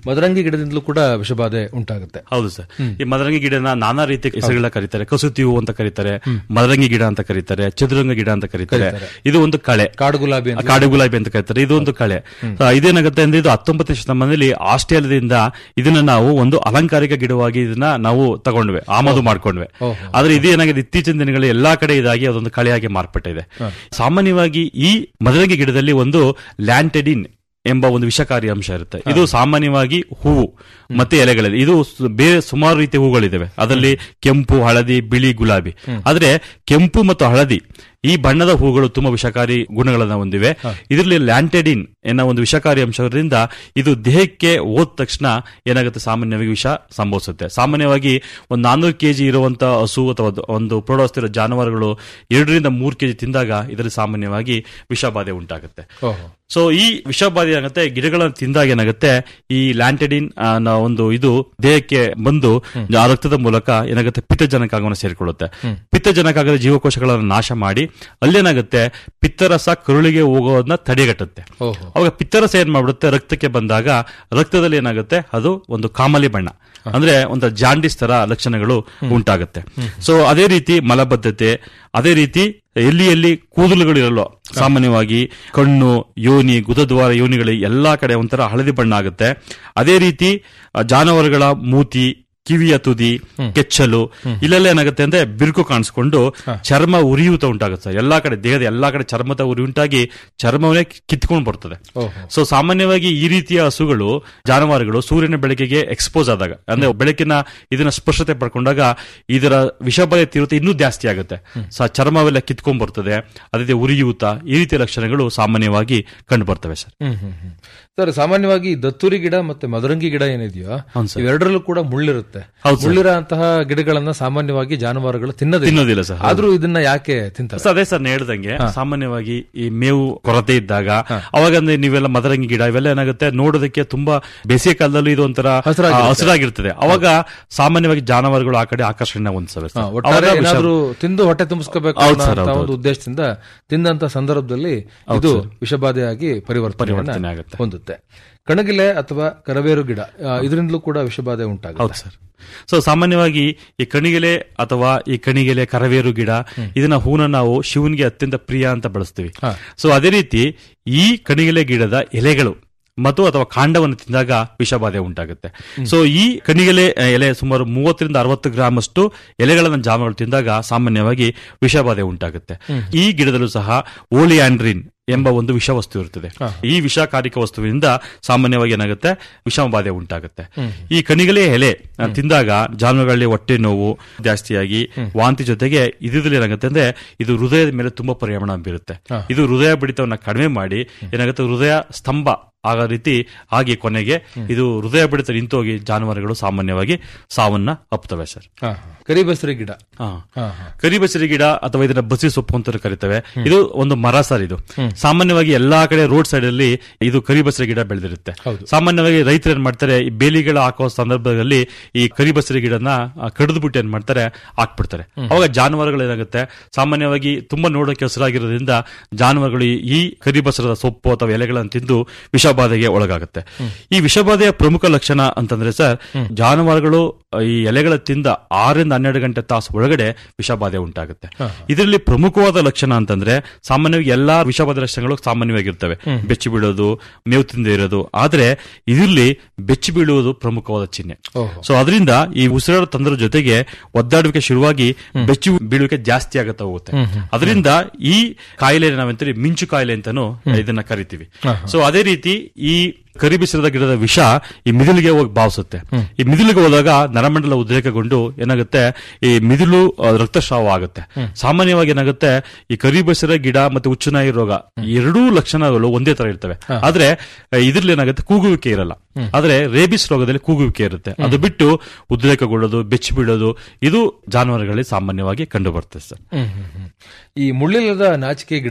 ಮದರಂಗಿ ಗಿಡದಿಂದಲೂ ಕೂಡ ವಿಷಬಾಧೆ ಉಂಟಾಗುತ್ತೆ ಹೌದು ಸರ್ ಈ ಮದರಂಗಿ ಗಿಡನ ನಾನಾ ರೀತಿಯ ಹೆಸರುಗಳ ಕರೀತಾರೆ ಕಸೂತಿ ಹೂವು ಅಂತ ಕರೀತಾರೆ ಮದರಂಗಿ ಗಿಡ ಅಂತ ಕರೀತಾರೆ ಚದುರಂಗ ಗಿಡ ಅಂತ ಕರೀತಾರೆ ಇದು ಒಂದು ಕಳೆ ಕಾಡು ಗುಲಾಬಿ ಅಂತ ಕಾಡು ಗುಲಾಬಿ ಅಂತ ಕರೀತಾರೆ ಇದು ಒಂದು ಕಳೆ ಆ, ಇದೇನಾಗುತ್ತೆ ಅಂದ್ರೆ ಇದು ಹತ್ತೊಂಬತ್ತನೇ ಶತಮಾನದಲ್ಲಿ ಆಸ್ಟ್ರೇಲಿಯಾದಿಂದ ಇದನ್ನ ನಾವು ಒಂದು ಅಲಂಕಾರಿಕ ಗಿಡವಾಗಿ ಇದನ್ನ ನಾವು ತಗೊಂಡ್ವಿ ಆಮದು ಮಾಡ್ಕೊಂಡ್ವಿ ಆದ್ರೆ ಇದು ಏನಾಗಿದೆ ಇತ್ತೀಚಿನ ದಿನಗಳಲ್ಲಿ ಎಲ್ಲಾ ಕಡೆ ಇದಾಗಿ ಅದೊಂದು ಕಳೆಯಾಗಿ ಮಾರ್ಪಟ್ಟಿದೆ ಸಾಮಾನ್ಯವಾಗಿ ಈ ಮದರಂಗಿ ಗಿಡದಲ್ಲಿ ಒಂದು ಲ್ಯಾಂಟೆಡಿನ್ ಎಂಬ ಒಂದು ವಿಷಕಾರಿ ಅಂಶ ಇರುತ್ತೆ ಇದು ಸಾಮಾನ್ಯವಾಗಿ ಹೂವು ಮತ್ತೆ ಎಲೆಗಳಿದೆ ಇದು ಸು- ಬೇರೆ ಸುಮಾರು ರೀತಿಯ ಹೂಗಳಿದ್ದಾವೆ ಅದರಲ್ಲಿ ಕೆಂಪು ಹಳದಿ ಬಿಳಿ ಗುಲಾಬಿ ಆದ್ರೆ ಕೆಂಪು ಮತ್ತು ಹಳದಿ ಈ ಬಣ್ಣದ ಹೂಗಳು ತುಂಬಾ ವಿಷಕಾರಿ ಗುಣಗಳನ್ನು ಹೊಂದಿವೆ ಇದರಲ್ಲಿ ಲ್ಯಾಂಟೆಡಿನ್ ಎನ್ನೋ ಒಂದು ವಿಷಕಾರಿ ಅಂಶದಿಂದ ಇದು ದೇಹಕ್ಕೆ ಹೋದ ತಕ್ಷಣ ಏನಾಗುತ್ತೆ ಸಾಮಾನ್ಯವಾಗಿ ವಿಷ ಸಂಭವಿಸುತ್ತೆ ಸಾಮಾನ್ಯವಾಗಿ ಒಂದು ನಾನ್ನೂರು ಕೆಜಿ ಇರುವಂತಹ ಹಸು ಅಥವಾ ಒಂದು- ಒಂದು ಪ್ರೌಢಾವಸ್ಥೆಯ ಜಾನುವಾರುಗಳು ಎರಡರಿಂದ ಮೂರು ಕೆಜಿ ತಿಂದಾಗ ಇದರಲ್ಲಿ ಸಾಮಾನ್ಯವಾಗಿ ವಿಷಬಾಧೆ ಉಂಟಾಗುತ್ತೆ ಓಹೋ. ಸೊ ಈ ವಿಷಬಾಧೆ ಏನಾಗುತ್ತೆ ಗಿಡಗಳನ್ನು ತಿಂದಾಗ ಏನಾಗುತ್ತೆ ಈ ಲ್ಯಾಂಟೆಡಿನ್ ಅನ್ನೋ ಒಂದು ಇದು ದೇಹಕ್ಕೆ ಬಂದು ಆ ರಕ್ತದ ಮೂಲಕ ಏನಾಗುತ್ತೆ ಪಿತ್ತಜನಕಾಂಗವನ್ನು ಸೇರಿಕೊಳ್ಳುತ್ತೆ ಪಿತ್ತಜನಕಾಂಗದ ಜೀವಕೋಶಗಳನ್ನು ನಾಶ ಮಾಡಿ ಅಲ್ಲೇನಾಗುತ್ತೆ ಪಿತ್ತರಸ ಕರುಳಿಗೆ ಹೋಗೋದನ್ನ ತಡೆಗಟ್ಟುತ್ತೆ ಓಹೋ. ಅವಾಗ ಪಿತ್ತರಸ ಏನ್ ಮಾಡ್ಬಿಡುತ್ತೆ ರಕ್ತಕ್ಕೆ ಬಂದಾಗ ರಕ್ತದಲ್ಲಿ ಏನಾಗುತ್ತೆ ಅದು ಒಂದು ಕಾಮಲಿ ಬಣ್ಣ ಅಂದ್ರೆ ಒಂದು ಜಾಂಡಿಸ್ ತರ ಲಕ್ಷಣಗಳು ಉಂಟಾಗುತ್ತೆ ಸೊ ಅದೇ ರೀತಿ ಮಲಬದ್ಧತೆ ಅದೇ ರೀತಿ ಎಲ್ಲಿ ಎಲ್ಲಿ ಕೂದಲುಗಳು ಇರಲ್ಲೋ ಸಾಮಾನ್ಯವಾಗಿ ಕಣ್ಣು ಯೋನಿ ಗುದದ್ವಾರ ಯೋನಿಗಳು ಎಲ್ಲಾ ಕಡೆ ಒಂಥರ ಹಳದಿ ಬಣ್ಣ ಆಗುತ್ತೆ ಅದೇ ರೀತಿ ಆ, ಜಾನುವಾರುಗಳ ಮೂತಿ ಕಿವಿಯ ತುದಿ ಕೆಚ್ಚಲು ಇಲ್ಲೆಲ್ಲ ಏನಾಗುತ್ತೆ ಅಂದ್ರೆ ಬಿರುಕು ಕಾಣಿಸ್ಕೊಂಡು ಚರ್ಮ ಉರಿಯೂತ ಉಂಟಾಗುತ್ತೆ ಸರ್. ಎಲ್ಲಾ ಕಡೆ ದೇಹದ ಎಲ್ಲಾ ಕಡೆ ಚರ್ಮದ ಉರಿ ಉಂಟಾಗಿ ಚರ್ಮವನ್ನೇ ಕಿತ್ಕೊಂಡು ಬರ್ತದೆ ಸೊ ಸಾಮಾನ್ಯವಾಗಿ ಈ ರೀತಿಯ ಹಸುಗಳು ಜಾನುವಾರುಗಳು ಸೂರ್ಯನ ಬೆಳಕಿಗೆ ಎಕ್ಸ್ಪೋಸ್ ಆದಾಗ ಅಂದ್ರೆ ಬೆಳಕಿನ ಇದನ್ನ ಸ್ಪರ್ಶತೆ ಪಡ್ಕೊಂಡಾಗ ಇದರ ವಿಷಬಾಧೆ ತೀವ್ರತೆ ಇನ್ನೂ ಜಾಸ್ತಿ ಆಗುತ್ತೆ ಸೊ ಚರ್ಮವೆಲ್ಲ ಕಿತ್ಕೊಂಡ್ ಬರ್ತದೆ ಅದೇ ರೀತಿ ಉರಿಯೂತ ಈ ರೀತಿಯ ಲಕ್ಷಣಗಳು ಸಾಮಾನ್ಯವಾಗಿ ಕಂಡು ಬರ್ತವೆ ಸರ್ ಹ್ಮ್ ಹ್ಮ್ ಹ್ಮ್. ಸರ್ ಸಾಮಾನ್ಯವಾಗಿ ದತ್ತೂರಿ ಗಿಡ ಮತ್ತೆ ಮದರಂಗಿ ಗಿಡ ಏನಿದೆಯೋ ಹೌದು ಸರ್. ಇವೆರಡರಲ್ಲೂ ಕೂಡ ಮುಳ್ಳಿರುತ್ತೆ ಹೌದು ಸರ್. ಮುಳ್ಳಿರೋ ಅಂತಹ ಗಿಡಗಳನ್ನ ಸಾಮಾನ್ಯವಾಗಿ ಜಾನುವಾರುಗಳು ತಿನ್ನೋದಿಲ್ಲ ತಿನ್ನೋದಿಲ್ಲ ಸರ್, ಹೌದು. ಆದ್ರೂ ಇದನ್ನ ಯಾಕೆ ತಿಂತಾರೆ ಸೊ ಅದೇ ಸರ್ ನಾನು ಹೇಳ್ದಂಗೆ ಸಾಮಾನ್ಯವಾಗಿ ಈ ಮೇವು ಕೊರತೆ ಇದ್ದಾಗ ಅವಾಗ ಅಂದ್ರೆ ನೀವೆಲ್ಲ ಮದರಂಗಿ ಗಿಡ ಇವೆಲ್ಲ ಏನಾಗುತ್ತೆ ನೋಡೋದಕ್ಕೆ ತುಂಬಾ ಬೇಸಿಗೆ ಕಾಲದಲ್ಲೂ ಇದು ಒಂಥರ ಹಸಿರಾಗಿರುತ್ತೆ. ಆ, ಹಸಿರಾಗಿರ್ತದೆ ಅವಾಗ ಸಾಮಾನ್ಯವಾಗಿ ಜಾನುವಾರುಗಳು ಆ ಕಡೆ ಆಕರ್ಷಣೆ ಹೊಂದ್ಸವೆ ಹಾ, ಸರ್. ಒಟ್ಟಾರೆ ಅವಾಗ ವಿಷ- ಏನಾದ್ರೂ ತಿಂದು ಹೊಟ್ಟೆ ತುಂಬಿಸ್ಕೋಬೇಕು ಹೌದು ಸರ್, ಅನ್ನೋ ಹೌದು, ಒಂದು ಹೌದು. ಉದ್ದೇಶದಿಂದ ತಿಂದಂತ ಸಂದರ್ಭದಲ್ಲಿ ಇದು ವಿಷಬಾಧೆಯಾಗಿ ಪರಿವರ್ತನೆ ಪರಿವರ್ತನೆ ಆಗುತ್ತೆ. ಹೊಂದುತ್ತೆ ಕಣಗಿಲೆ ಅಥವಾ ಕರಬೇರು ಗಿಡ ಆ, ಇದರಿಂದಲೂ ಕೂಡ ವಿಷಬಾಧೆ ಹೌದು ಉಂಟಾಗುತ್ತೆ ಸರ್ ಸೊ ಸಾಮಾನ್ಯವಾಗಿ ಈ ಕಣಿಗೆಲೆ ಅಥವಾ ಈ ಕಣಿಗೆಲೆ ಕರವೇರು ಗಿಡ ಇದನ್ನ ಹೂನ ನಾವು ಶಿವನಿಗೆ ಅತ್ಯಂತ ಪ್ರಿಯ ಅಂತ ಬಳಸ್ತೀವಿ ಸೊ ಅದೇ ರೀತಿ ಈ ಕಣಿಗೆಲೆ ಗಿಡದ ಎಲೆಗಳು ಮತ್ತು ಅಥವಾ ಕಾಂಡವನ್ನು ತಿಂದಾಗ ವಿಷಬಾಧೆ ಉಂಟಾಗುತ್ತೆ ಸೊ ಈ ಕಣಿಗೆಲೆ ಆ, ಎಲೆ ಸುಮಾರು ಮೂವತ್ತರಿಂದ ಅರವತ್ತು ಗ್ರಾಮ್ ಅಷ್ಟು ಎಲೆಗಳನ್ನು ಜಾಮಗಳು ತಿಂದಾಗ ಸಾಮಾನ್ಯವಾಗಿ ವಿಷಬಾಧೆ ಉಂಟಾಗುತ್ತೆ ಈ ಗಿಡದಲ್ಲೂ ಸಹ ಓಲಿಯಾಂಡ್ರಿನ್ ಎಂಬ ಒಂದು ವಿಷವಸ್ತು ಇರುತ್ತದೆ ಈ ವಿಷಕಾರಿಕ ವಸ್ತುವಿನಿಂದ ಸಾಮಾನ್ಯವಾಗಿ ಏನಾಗುತ್ತೆ ವಿಷಮಬಾಧೆ ಉಂಟಾಗುತ್ತೆ ಈ ಕಣಿಗಲೆ ಎಲೆ ಆ, ತಿಂದಾಗ ಜಾನುವಾರುಗಳಲ್ಲಿ ಹೊಟ್ಟೆ ನೋವು ಜಾಸ್ತಿಯಾಗಿ ವಾಂತಿ ಜೊತೆಗೆ ಇದ್ರಲ್ಲಿ ಏನಾಗುತ್ತೆ ಅಂದ್ರೆ ಇದು ಹೃದಯದ ಮೇಲೆ ತುಂಬಾ ಪರಿಣಾಮ ಬೀರುತ್ತೆ ಇದು ಹೃದಯ ಬಡಿತವನ್ನ ಕಡಿಮೆ ಮಾಡಿ ಏನಾಗುತ್ತೆ ಹೃದಯ ಸ್ತಂಭ ಆಗೋ ರೀತಿ ಆಗಿ ಕೊನೆಗೆ ಇದು ಹೃದಯ ಬಡಿತ ನಿಂತೋಗಿ ಜಾನುವಾರುಗಳು ಸಾಮಾನ್ಯವಾಗಿ ಸಾವನ್ನ ಅಪ್ತವೆ ಸರ್ ಹಾ, ಹಾ. ಕರಿಬಸರಿ ಗಿಡ ಹಾ. ಹಾ, ಹಾ. ಕರಿಬಸರಿ ಗಿಡ ಅಥವಾ ಇದನ್ನ ಬಸಿ ಸೊಪ್ಪು ಅಂತ ಕರಿತೇವೆ ಇದು ಒಂದು ಮರ ಸರ್ ಇದು ಸಾಮಾನ್ಯವಾಗಿ ಎಲ್ಲಾ ಕಡೆ ರೋಡ್ ಸೈಡ್ ಅಲ್ಲಿ ಇದು ಕರಿಬಸರಿ ಗಿಡ ಬೆಳೆದಿರುತ್ತೆ ಸಾಮಾನ್ಯವಾಗಿ ರೈತರು ಏನ್ ಮಾಡ್ತಾರೆ ಈ ಬೇಲಿಗಳ ಹಾಕೋ ಸಂದರ್ಭದಲ್ಲಿ ಈ ಕರಿಬಸರಿ ಗಿಡನ ಕಡಿದು ಬಿಟ್ಟು ಏನ್ ಮಾಡ್ತಾರೆ ಹಾಕ್ಬಿಡ್ತಾರೆ ಅವಾಗ ಜಾನುವಾರುಗಳು ಏನಾಗುತ್ತೆ ಸಾಮಾನ್ಯವಾಗಿ ತುಂಬಾ ನೋಡೋಕೆ ಹಸಿರಾಗಿರೋದ್ರಿಂದ ಜಾನುವಾರುಗಳು ಈ- ಈ ಕರಿಬಸರದ ಸೊಪ್ಪು ಅಥವಾ ಎಲೆಗಳನ್ನು ತಿಂದು ವಿಷಬಾಧೆಗೆ ಒಳಗಾಗುತ್ತೆ ಈ ವಿಷಬಾಧೆಯ ಪ್ರಮುಖ ಲಕ್ಷಣ ಅಂತಂದ್ರೆ ಸರ್ ಜಾನುವಾರುಗಳು ಈ ಎಲೆಗಳ ತಿಂದ ಆರರಿಂದ ಹನ್ನೆರಡು ಗಂಟೆ ತಾಸು ಒಳಗಡೆ ವಿಷಬಾಧೆ ಉಂಟಾಗುತ್ತೆ ಇದರಲ್ಲಿ ಪ್ರಮುಖವಾದ ಲಕ್ಷಣ ಅಂತಂದ್ರೆ ಸಾಮಾನ್ಯವಾಗಿ ಎಲ್ಲಾ ವಿಷಬಾಧೆ ಲಕ್ಷಣಗಳು ಸಾಮಾನ್ಯವಾಗಿರ್ತವೆ ಬೆಚ್ಚಿ ಬೀಳೋದು ಮೇವು ತಿಂದೇ ಇರೋದು ಆದ್ರೆ ಇದರಲ್ಲಿ ಬೆಚ್ಚಿ ಬೀಳುವುದು ಪ್ರಮುಖವಾದ ಚಿಹ್ನೆ ಸೊ ಅದರಿಂದ ಈ ಉಸಿರಾಡ ತಂದ್ರ ಜೊತೆಗೆ ಒದ್ದಾಡುವಿಕೆ ಶುರುವಾಗಿ ಬೆಚ್ಚಿ ಬೀಳುವಿಕೆ ಜಾಸ್ತಿ ಆಗುತ್ತಾ ಹೋಗುತ್ತೆ ಅದರಿಂದ ಈ ಕಾಯಿಲೆ ನಾವಂತೀವಿ ಮಿಂಚು ಕಾಯಿಲೆ ಅಂತಾನು ಇದನ್ನ ಕರಿತೀವಿ ಸೊ ಅದೇ ರೀತಿ ಈ ಕರಿಬಿಸಿರದ ಗಿಡದ ವಿಷ ಈ ಮಿದುಳಿಗೆ ಹೋಗಿ ಬಾವಿಸುತ್ತೆ ಈ ಮಿದುಳಿಗೆ ಹೋದಾಗ ನರಮಂಡಲ ಉದ್ರೇಕಗೊಂಡು ಏನಾಗುತ್ತೆ ಈ ಮಿದುಳು ಆ, ರಕ್ತಸ್ರಾವ ಆಗುತ್ತೆ ಸಾಮಾನ್ಯವಾಗಿ ಏನಾಗುತ್ತೆ ಈ ಕರಿಬಸಿರ ಗಿಡ ಮತ್ತೆ ಹುಚ್ಚುನಾಯಿ ರೋಗ ಎರಡೂ ಲಕ್ಷಣಗಳು ಒಂದೇ ತರ ಇರ್ತವೆ ಆದ್ರೆ ಆ, ಇದ್ರಲ್ಲಿ ಏನಾಗುತ್ತೆ ಕೂಗುವಿಕೆ ಇರಲ್ಲ ಆದ್ರೆ ರೇಬಿಸ್ ರೋಗದಲ್ಲಿ ಕೂಗುವಿಕೆ ಇರುತ್ತೆ ಅದು ಬಿಟ್ಟು ಉದ್ರೇಕಗೊಳ್ಳೋದು ಬೆಚ್ಚಿ ಬೀಳೋದು ಇದು ಜಾನುವಾರುಗಳಲ್ಲಿ ಸಾಮಾನ್ಯವಾಗಿ ಕಂಡು ಬರ್ತದೆ ಸರ್ ಹ್ಮ್, ಹ್ಮ್, ಹ್ಮ್. ಈ ಮುಳ್ಳಿಲ್ಲದ ನಾಚಿಕೆ ಗಿಡ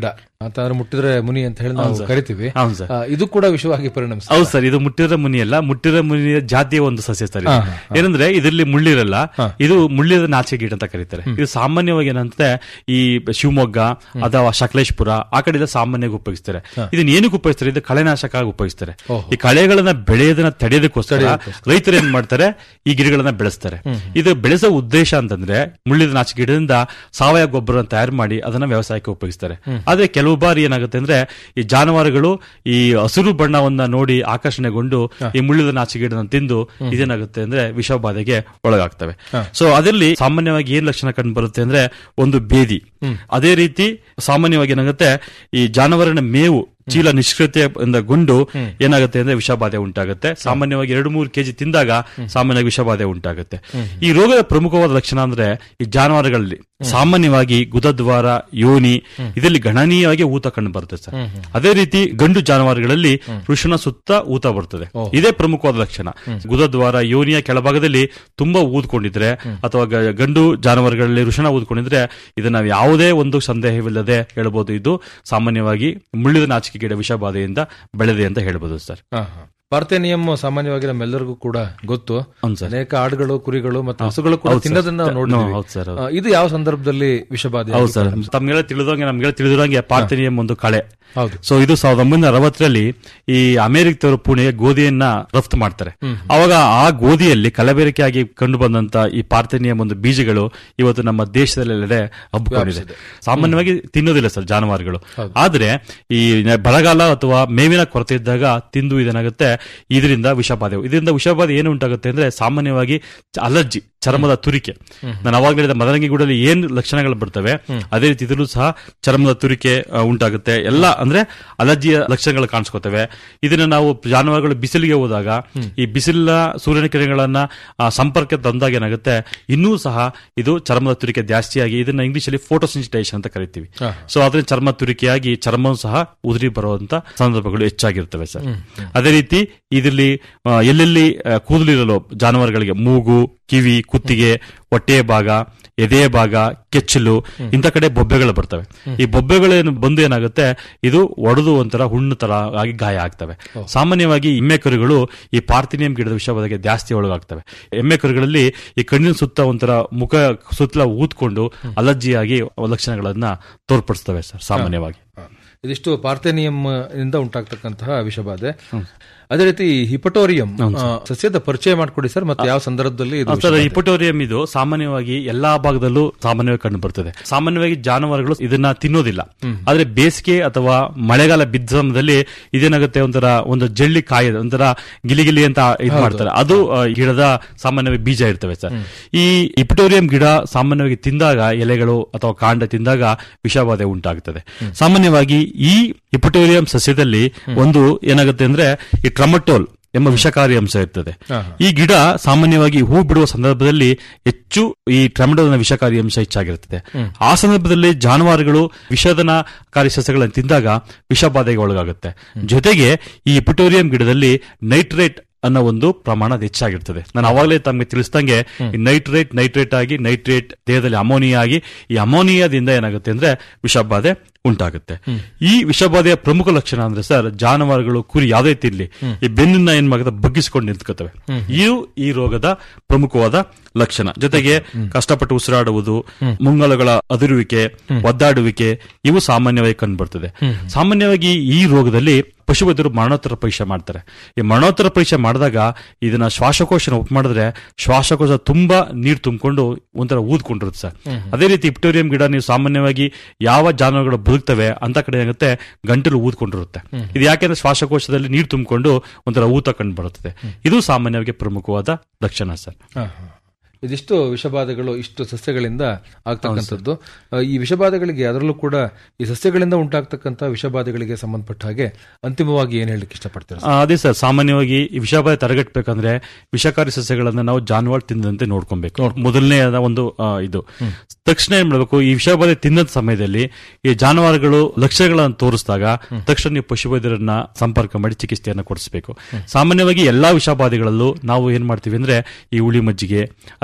ಅಂತಂದ್ರೆ ಮುಟ್ಟಿದ್ರೆ ಮುನಿ ಅಂತ ಹೇಳಿ ನಾವು ಹೌದು ಸರ್. ಕರಿತೀವಿ ಹೌದು ಸರ್. ಆ, ಇದು ಕೂಡ ವಿಷವಾಗಿ ಪರಿಣಮಿಸ್ತದೆ ಹೌದು ಸರ್ ಇದು ಮುಟ್ಟಿರ ಮುನಿ ಅಲ್ಲ ಮುಟ್ಟಿರ ಮುನಿಯ ಜಾತಿಯ ಒಂದು ಸಸ್ಯ ಸರ್ ಇದು. ಹಾ, ಹಾ, ಹಾ. ಏನಂದ್ರೆ ಇದರಲ್ಲಿ ಮುಳ್ಳಿರಲ್ಲ ಇದು ಮುಳ್ಳಿದ ನಾಚಿಕೆ ಗಿಡ ಅಂತ ಕರೀತಾರೆ ಇದು ಸಾಮಾನ್ಯವಾಗಿ ಏನಂತೆ ಈ ಶಿವಮೊಗ್ಗ ಅಥವಾ ಸಕಲೇಶ್ಪುರ ಆ ಕಡೆ ಎಲ್ಲ ಸಾಮಾನ್ಯವಾಗಿ ಉಪಯೋಗಿಸ್ತಾರೆ ಇದನ್ನ ಏನಕ್ಕೆ ಉಪಯೋಗಿಸ್ತಾರೆ ಇದು ಕಳೆನಾಶಕ ಆಗಿ ಉಪಯೋಗಿಸ್ತಾರೆ ಈ ಕಳೆಗಳನ್ನ ಬೆಳೆಯೋದನ್ನ ತಡೆಯೋದಕ್ಕೋಸ್ಕರ ರೈತರು ಏನ್ ಮಾಡ್ತಾರೆ ಈ ಗಿಡಗಳನ್ನ ಬೆಳೆಸ್ತಾರೆ ಇದು ಬೆಳೆಸೋ ಉದ್ದೇಶ ಅಂತಂದ್ರೆ ಮುಳ್ಳಿದ ನಾಚಿಕೆ ಗಿಡದಿಂದ ಸಾವಯವ ಗೊಬ್ಬರ ತಯಾರು ಮಾಡಿ ಅದನ್ನ ವ್ಯವಸಾಯಕ್ಕೆ ಉಪಯೋಗಿಸ್ತಾರೆ ಆದ್ರೆ ಕೆಲವು ಬಾರಿ ಏನಾಗುತ್ತೆ ಅಂದ್ರೆ ಈ ಜಾನುವಾರುಗಳು ಈ ಹಸಿರು ಬಣ್ಣವನ್ನ ನೋಡಿ ಆಕರ್ಷಣೆಗೊಂಡು ಈ ಮುಳ್ಳಿದ ನಾಚಿಕೆ ಗಿಡನ ತಿಂದು ಇದೇನಾಗುತ್ತೆ ಅಂದ್ರೆ ವಿಷಬಾಧೆಗೆ ಒಳಗಾಗ್ತವೆ ಸೊ ಅದರಲ್ಲಿ ಸಾಮಾನ್ಯವಾಗಿ ಏನ್ ಲಕ್ಷಣ ಕಂಡು ಬರುತ್ತೆ ಅಂದ್ರೆ ಒಂದು ಬೇದಿ ಅದೇ ರೀತಿ ಸಾಮಾನ್ಯವಾಗಿ ಏನಾಗುತ್ತೆ ಈ ಜಾನುವಾರಿನ ಮೇವು ಚೀಲ ನಿಷ್ಕ್ರಿಯತೆಗೊಂಡು ಏನಾಗುತ್ತೆ ಅಂದ್ರೆ ವಿಷಬಾಧೆ ಉಂಟಾಗುತ್ತೆ ಸಾಮಾನ್ಯವಾಗಿ ಎರಡು ಮೂರು ಕೆಜಿ ತಿಂದಾಗ ಸಾಮಾನ್ಯವಾಗಿ ವಿಷಬಾಧೆ ಉಂಟಾಗುತ್ತೆ ಈ ರೋಗದ ಪ್ರಮುಖವಾದ ಲಕ್ಷಣ ಅಂದ್ರೆ ಈ ಜಾನುವಾರುಗಳಲ್ಲಿ ಸಾಮಾನ್ಯವಾಗಿ ಗುದದ್ವಾರ ಯೋನಿ ಇದರಲ್ಲಿ ಗಣನೀಯವಾಗಿ ಊತ ಕಂಡು ಬರುತ್ತೆ ಸರ್ ಅದೇ ರೀತಿ ಗಂಡು ಜಾನುವಾರುಗಳಲ್ಲಿ ವೃಷಣ ಸುತ್ತ ಊತ ಬರ್ತದೆ ಇದೇ ಪ್ರಮುಖವಾದ ಲಕ್ಷಣ ಗುದದ್ವಾರ ಯೋನಿಯ ಕೆಳಭಾಗದಲ್ಲಿ ತುಂಬಾ ಊದ್ಕೊಂಡಿದ್ರೆ ಅಥವಾ ಗ- ಗಂಡು ಜಾನುವಾರುಗಳಲ್ಲಿ ವೃಷಣ ಊದ್ಕೊಂಡಿದ್ರೆ ಇದನ್ನ ನಾವು ಯಾವುದೇ ಒಂದು ಸಂದೇಹವಿಲ್ಲದೆ ಹೇಳ್ಬೋದು ಇದು ಸಾಮಾನ್ಯವಾಗಿ ಮುಳ್ಳಿದ ನಾಚಿಕೆ ಗಿಡ ವಿಷಬಾಧೆಯಿಂದ ಬೆಳೆದೆ ಅಂತ ಹೇಳ್ಬೋದು ಸರ್ ಹಾ, ಹಾ. ಪಾರ್ಥೇನಿಯಂ ಸಾಮಾನ್ಯವಾಗಿ ನಮ್ಮೆಲ್ಲರಿಗೂ ಕೂಡ ಗೊತ್ತು ಹೌದು ಸರ್. ಅನೇಕ ಆಡುಗಳು ಕುರಿಗಳು ಮತ್ತು ಹಸುಗಳು ಕೂಡ ಹೌದು ಸರ್. ತಿನ್ನೋದನ್ನ ನಾವು ನೋಡಿದ್ವಿ ಹೌದು ಸರ್, ಹೌದು. ಆ, ಇದು ಯಾವ ಸಂದರ್ಭದಲ್ಲಿ ವಿಷಬಾಧೆ ಹೌದು ಸರ್ ತಮ್ಗೆಲ್ಲ ತಿಳಿದಂಗೆ ನಮ್ಗೆಲ್ಲ ತಿಳಿದಿರಂಗೆ ಪಾರ್ಥೇನಿಯಂ ಒಂದು ಕಳೆ ಹೌದು. ಸೊ ಇದು ಸಾವಿರದ ಒಂಬೈನೂರ ಅರವತ್ತರಲ್ಲಿ ಈ ಅಮೆರಿಕದವರು ಪುಣೆಗೆ ಗೋಧಿಯನ್ನ ರಫ್ತು ಮಾಡ್ತಾರೆ ಅವಾಗ ಆ ಗೋಧಿಯಲ್ಲಿ ಕಲಬೆರಕೆಯಾಗಿ ಕಂಡು ಬಂದಂತ ಈ ಪಾರ್ಥೇನಿಯಂ ಒಂದು ಬೀಜಗಳು ಇವತ್ತು ನಮ್ಮ ದೇಶದಲ್ಲೆಲ್ಲೆಡೆ ಹಬ್ಬಿಕೊಂಡಿದೆ ಸಾಮಾನ್ಯವಾಗಿ ತಿನ್ನೋದಿಲ್ಲ ಸರ್ ಜಾನುವಾರುಗಳು ಆದ್ರೆ ಈ ಬರಗಾಲ ಅಥವಾ ಮೇವಿನ ಕೊರತೆ ಇದ್ದಾಗ ತಿಂದು ಇದೇನಾಗುತ್ತೆ ಇದರಿಂದ ವಿಷಬಾಧೆ ಇದರಿಂದ ವಿಷಬಾಧೆ ಏನು ಉಂಟಾಗುತ್ತೆ ಅಂದ್ರೆ ಸಾಮಾನ್ಯವಾಗಿ ಅಲರ್ಜಿ ಚರ್ಮದ ತುರಿಕೆ ನಾನು ಅವಾಗ ಹೇಳಿದ ಮದರಂಗಿ ಗೂಡಲ್ಲಿ ಏನ್ ಲಕ್ಷಣಗಳು ಬರ್ತವೆ ಅದೇ ರೀತಿ ಇದರಲ್ಲೂ ಸಹ ಚರ್ಮದ ತುರಿಕೆ ಆ, ಉಂಟಾಗುತ್ತೆ ಎಲ್ಲ ಅಂದ್ರೆ ಅಲರ್ಜಿಯ ಲಕ್ಷಣಗಳು ಕಾಣಿಸ್ಕೊತವೆ ಇದನ್ನ ನಾವು ಜಾನುವಾರುಗಳು ಬಿಸಿಲಿಗೆ ಹೋದಾಗ ಈ ಬಿಸಿಲಿನ ಸೂರ್ಯನ ಕಿರಣಗಳನ್ನ ಆ, ಸಂಪರ್ಕ ತಂದಾಗ ಏನಾಗುತ್ತೆ ಇನ್ನೂ ಸಹ ಇದು ಚರ್ಮದ ತುರಿಕೆ ಜಾಸ್ತಿಯಾಗಿ ಇದನ್ನ ಇಂಗ್ಲಿಷ್ ಅಲ್ಲಿ ಫೋಟೋಸಿನ್ಸಿಟೇಷನ್ ಅಂತ ಕರಿತೀವಿ ಸೊ ಅದರಿಂದ ಚರ್ಮ ತುರಿಕೆಯಾಗಿ ಚರ್ಮವು ಸಹ ಉದುರಿ ಬರುವಂತ ಸಂದರ್ಭಗಳು ಹೆಚ್ಚಾಗಿರ್ತವೆ ಸರ್ ಅದೇ ರೀತಿ ಇದರಲ್ಲಿ ಆ, ಎಲ್ಲೆಲ್ಲಿ ಆ, ಕೂದಲಿರಲು ಜಾನುವಾರುಗಳಿಗೆ ಮೂಗು ಕಿವಿ ಕುತ್ತಿಗೆ ಹೊಟ್ಟೆಯ ಭಾಗ ಎದೆಯ ಭಾಗ ಕೆಚ್ಚಲು ಇಂಥ ಕಡೆ ಬೊಬ್ಬೆಗಳು ಬರ್ತವೆ ಈ ಬೊಬ್ಬೆಗಳೇನು ಬಂದು ಏನಾಗುತ್ತೆ ಇದು ಒಡೆದು ಒಂಥರ ಹುಣ್ಣು ತರ ಆಗಿ ಗಾಯ ಆಗ್ತವೆ ಸಾಮಾನ್ಯವಾಗಿ ಎಮ್ಮೆ ಕರುಗಳು ಈ ಪಾರ್ಥಿನಿಯಂ ಗಿಡದ ವಿಷಯವಾಗಿ ಜಾಸ್ತಿ ಒಳಗಾಗ್ತವೆ ಎಮ್ಮೆ ಕರುಗಳಲ್ಲಿ ಈ ಕಣ್ಣಿನ ಸುತ್ತ ಒಂಥರ ಮುಖ ಸುತ್ತಲ ಊದ್ಕೊಂಡು ಅಲರ್ಜಿಯಾಗಿ ಲಕ್ಷಣಗಳನ್ನ ತೋರ್ಪಡಿಸ್ತವೆ ಸರ್ ಸಾಮಾನ್ಯವಾಗಿ ಹಾ. ಇದಿಷ್ಟು ಪಾರ್ಥೇನಿಯಂ ಇಂದ ಉಂಟಾಗ್ತಕ್ಕಂತಹ ವಿಷಬಾಧೆ ಅದೇ ರೀತಿ ಹಿಪಟೋರಿಯಂ ಆ, ಸಸ್ಯದ ಪರಿಚಯ ಮಾಡಿಕೊಡಿ ಸರ್ ಮತ್ತೆ ಯಾವ ಸಂದರ್ಭದಲ್ಲಿ ಇದು ಸರ್ ವಿಷಬಾಧೆ? ಹಿಪಟೋರಿಯಂ ಇದು ಸಾಮಾನ್ಯವಾಗಿ ಎಲ್ಲಾ ಭಾಗದಲ್ಲೂ ಸಾಮಾನ್ಯವಾಗಿ ಕಂಡು ಬರ್ತದೆ ಸಾಮಾನ್ಯವಾಗಿ ಜಾನುವಾರುಗಳು ಇದನ್ನ ತಿನ್ನೋದಿಲ್ಲ ಆದ್ರೆ ಬೇಸಿಗೆ ಅಥವಾ ಮಳೆಗಾಲ ಬಿದ್ದ ಸಮಯದಲ್ಲಿ ಇದೇನಾಗುತ್ತೆ ಒಂಥರ ಒಂದು ಜಳ್ಳಿ ಕಾಯಿ ಒಂಥರ ಗಿಲಿ ಗಿಲಿ ಅಂತ ಇದು ಮಾಡ್ತಾರೆ ಅದು ಆ, ಗಿಡದ ಸಾಮಾನ್ಯವಾಗಿ ಬೀಜ ಇರ್ತವೆ ಸರ್ ಈ ಹಿಪಟೋರಿಯಂ ಗಿಡ ಸಾಮಾನ್ಯವಾಗಿ ತಿಂದಾಗ ಎಲೆಗಳು ಅಥವಾ ಕಾಂಡ ತಿಂದಾಗ ವಿಷಬಾಧೆ ಉಂಟಾಗುತ್ತದೆ ಸಾಮಾನ್ಯವಾಗಿ ಈ ಹಿಪಟೋರಿಯಂ ಸಸ್ಯದಲ್ಲಿ ಒಂದು ಏನಾಗುತ್ತೆ ಅಂದ್ರೆ ಈ ಟ್ರಮಟೋಲ್ ಎಂಬ ವಿಷಕಾರಿ ಅಂಶ ಇರ್ತದೆ ಈ ಗಿಡ ಸಾಮಾನ್ಯವಾಗಿ ಹೂ ಬಿಡುವ ಸಂದರ್ಭದಲ್ಲಿ ಹೆಚ್ಚು ಈ ಟ್ರಮಡೋಲ್ನ ವಿಷಕಾರಿ ಅಂಶ ಹೆಚ್ಚಾಗಿರುತ್ತದೆ ಆ ಸಂದರ್ಭದಲ್ಲಿ ಜಾನುವಾರುಗಳು ವಿಷದನಕಾರಿ ಸಸ್ಯಗಳನ್ನು ತಿಂದಾಗ ವಿಷಬಾಧೆಗೆ ಒಳಗಾಗುತ್ತೆ ಜೊತೆಗೆ ಈ ಪಿಟೋರಿಯಂ ಗಿಡದಲ್ಲಿ ನೈಟ್ರೇಟ್ ಅನ್ನೋ ಒಂದು ಪ್ರಮಾಣ ಹೆಚ್ಚಾಗಿರ್ತದೆ ನಾನು ಅವಾಗಲೇ ತಮಗೆ ತಿಳಿಸ್ದಂಗೆ ಈ ನೈಟ್ರೇಟ್ ನೈಟ್ರೇಟ್ ಆಗಿ ನೈಟ್ರೇಟ್ ದೇಹದಲ್ಲಿ ಅಮೋನಿಯಾ ಆಗಿ ಈ ಅಮೋನಿಯಾದಿಂದ ಏನಾಗುತ್ತೆ ಅಂದ್ರೆ ವಿಷಬಾಧೆ ಉಂಟಾಗುತ್ತೆ ಈ ವಿಷಬಾಧೆಯ ಪ್ರಮುಖ ಲಕ್ಷಣ ಅಂದ್ರೆ ಸರ್ ಜಾನುವಾರುಗಳು ಕುರಿ ಯಾವುದೇ ತಿರ್ಲಿ ಈ ಬೆನ್ನನ್ನ ಏನ್ ಮಾಡುತ್ತೆ ಬಗ್ಗಿಸಿಕೊಂಡು ನಿಂತ್ಕೋತವೆ ಇವು ಈ ರೋಗದ ಪ್ರಮುಖವಾದ ಲಕ್ಷಣ ಜೊತೆಗೆ ಕಷ್ಟಪಟ್ಟು ಉಸಿರಾಡುವುದು ಮುಂಗಲಗಳ ಅದಿರುವಿಕೆ ಒದ್ದಾಡುವಿಕೆ ಇವು ಸಾಮಾನ್ಯವಾಗಿ ಕಂಡುಬರ್ತದೆ ಸಾಮಾನ್ಯವಾಗಿ ಈ ರೋಗದಲ್ಲಿ ಪಶುವೈದ್ಯರು ಮರಣೋತ್ತರ ಪರೀಕ್ಷೆ ಮಾಡ್ತಾರೆ ಈ ಮರಣೋತ್ತರ ಪರೀಕ್ಷೆ ಮಾಡಿದಾಗ ಇದನ್ನ ಶ್ವಾಸಕೋಶನ ಉಪ್ ಮಾಡಿದ್ರೆ ಶ್ವಾಸಕೋಶ ತುಂಬಾ ನೀರು ತುಂಬಿಕೊಂಡು ಒಂಥರ ಊದ್ಕೊಂಡಿರುತ್ತೆ ಸರ್ ಅದೇ ರೀತಿ ಇಪ್ಟೋರಿಯಂ ಗಿಡ ನೀವು ಸಾಮಾನ್ಯವಾಗಿ ಯಾವ ಜಾನುವಾರುಗಳು ಬದುಕ್ತವೆ ಅಂತ ಕಡೆ ಏನಾಗುತ್ತೆ ಗಂಟಲು ಊದ್ಕೊಂಡಿರುತ್ತೆ ಇದು ಯಾಕೆಂದ್ರೆ ಶ್ವಾಸಕೋಶದಲ್ಲಿ ನೀರು ತುಂಬಿಕೊಂಡು ಒಂಥರ ಊತ ಕಂಡು ಬರುತ್ತದೆ ಇದು ಸಾಮಾನ್ಯವಾಗಿ ಪ್ರಮುಖವಾದ ಲಕ್ಷಣ ಸರ್ ಹಾ, ಹಾ. ಇದಿಷ್ಟು ವಿಷಬಾಧೆಗಳು ಇಷ್ಟು ಸಸ್ಯಗಳಿಂದ ಆಗ್ತಕ್ಕಂಥದ್ದು ಆ, ಈ ವಿಷಬಾಧೆಗಳಿಗೆ ಅದರಲ್ಲೂ ಕೂಡ ಈ ಸಸ್ಯಗಳಿಂದ ಉಂಟಾಗ್ತಕ್ಕಂಥ ವಿಷಬಾಧೆಗಳಿಗೆ ಸಂಬಂಧಪಟ್ಟ ಹಾಗೆ ಅಂತಿಮವಾಗಿ ಏನ್ ಹೇಳಲಿಕ್ಕೆ ಇಷ್ಟಪಡ್ತೀರಾ ಆ, ಅದೇ ಸರ್ ಸಾಮಾನ್ಯವಾಗಿ ಈ ವಿಷಬಾಧೆ ತಡೆಗಟ್ಟಬೇಕಂದ್ರೆ ವಿಷಕಾರಿ ಸಸ್ಯಗಳನ್ನ ನಾವು ಜಾನುವಾರು ತಿನ್ನದಂತೆ ನೋಡ್ಕೊಬೇಕು ಮೊದಲನೇ ಒಂದು ಆ, ಇದು ತಕ್ಷಣ ಏನ್ ಮಾಡಬೇಕು ಈ ವಿಷಬಾಧೆ ತಿನ್ನದ ಸಮಯದಲ್ಲಿ ಈ ಜಾನುವಾರುಗಳು ಲಕ್ಷಣಗಳನ್ನು ತೋರಿಸಿದಾಗ ತಕ್ಷಣ ನೀವು ಪಶುವೈದ್ಯರನ್ನ ಸಂಪರ್ಕ ಮಾಡಿ ಚಿಕಿತ್ಸೆಯನ್ನು ಕೊಡಿಸಬೇಕು ಸಾಮಾನ್ಯವಾಗಿ ಎಲ್ಲಾ ವಿಷಬಾಧೆಗಳಲ್ಲೂ ನಾವು ಏನ್ ಮಾಡ್ತೀವಿ ಅಂದ್ರೆ ಈ ಹುಳಿ ಮಜ್ಜಿಗೆ ಅದೇ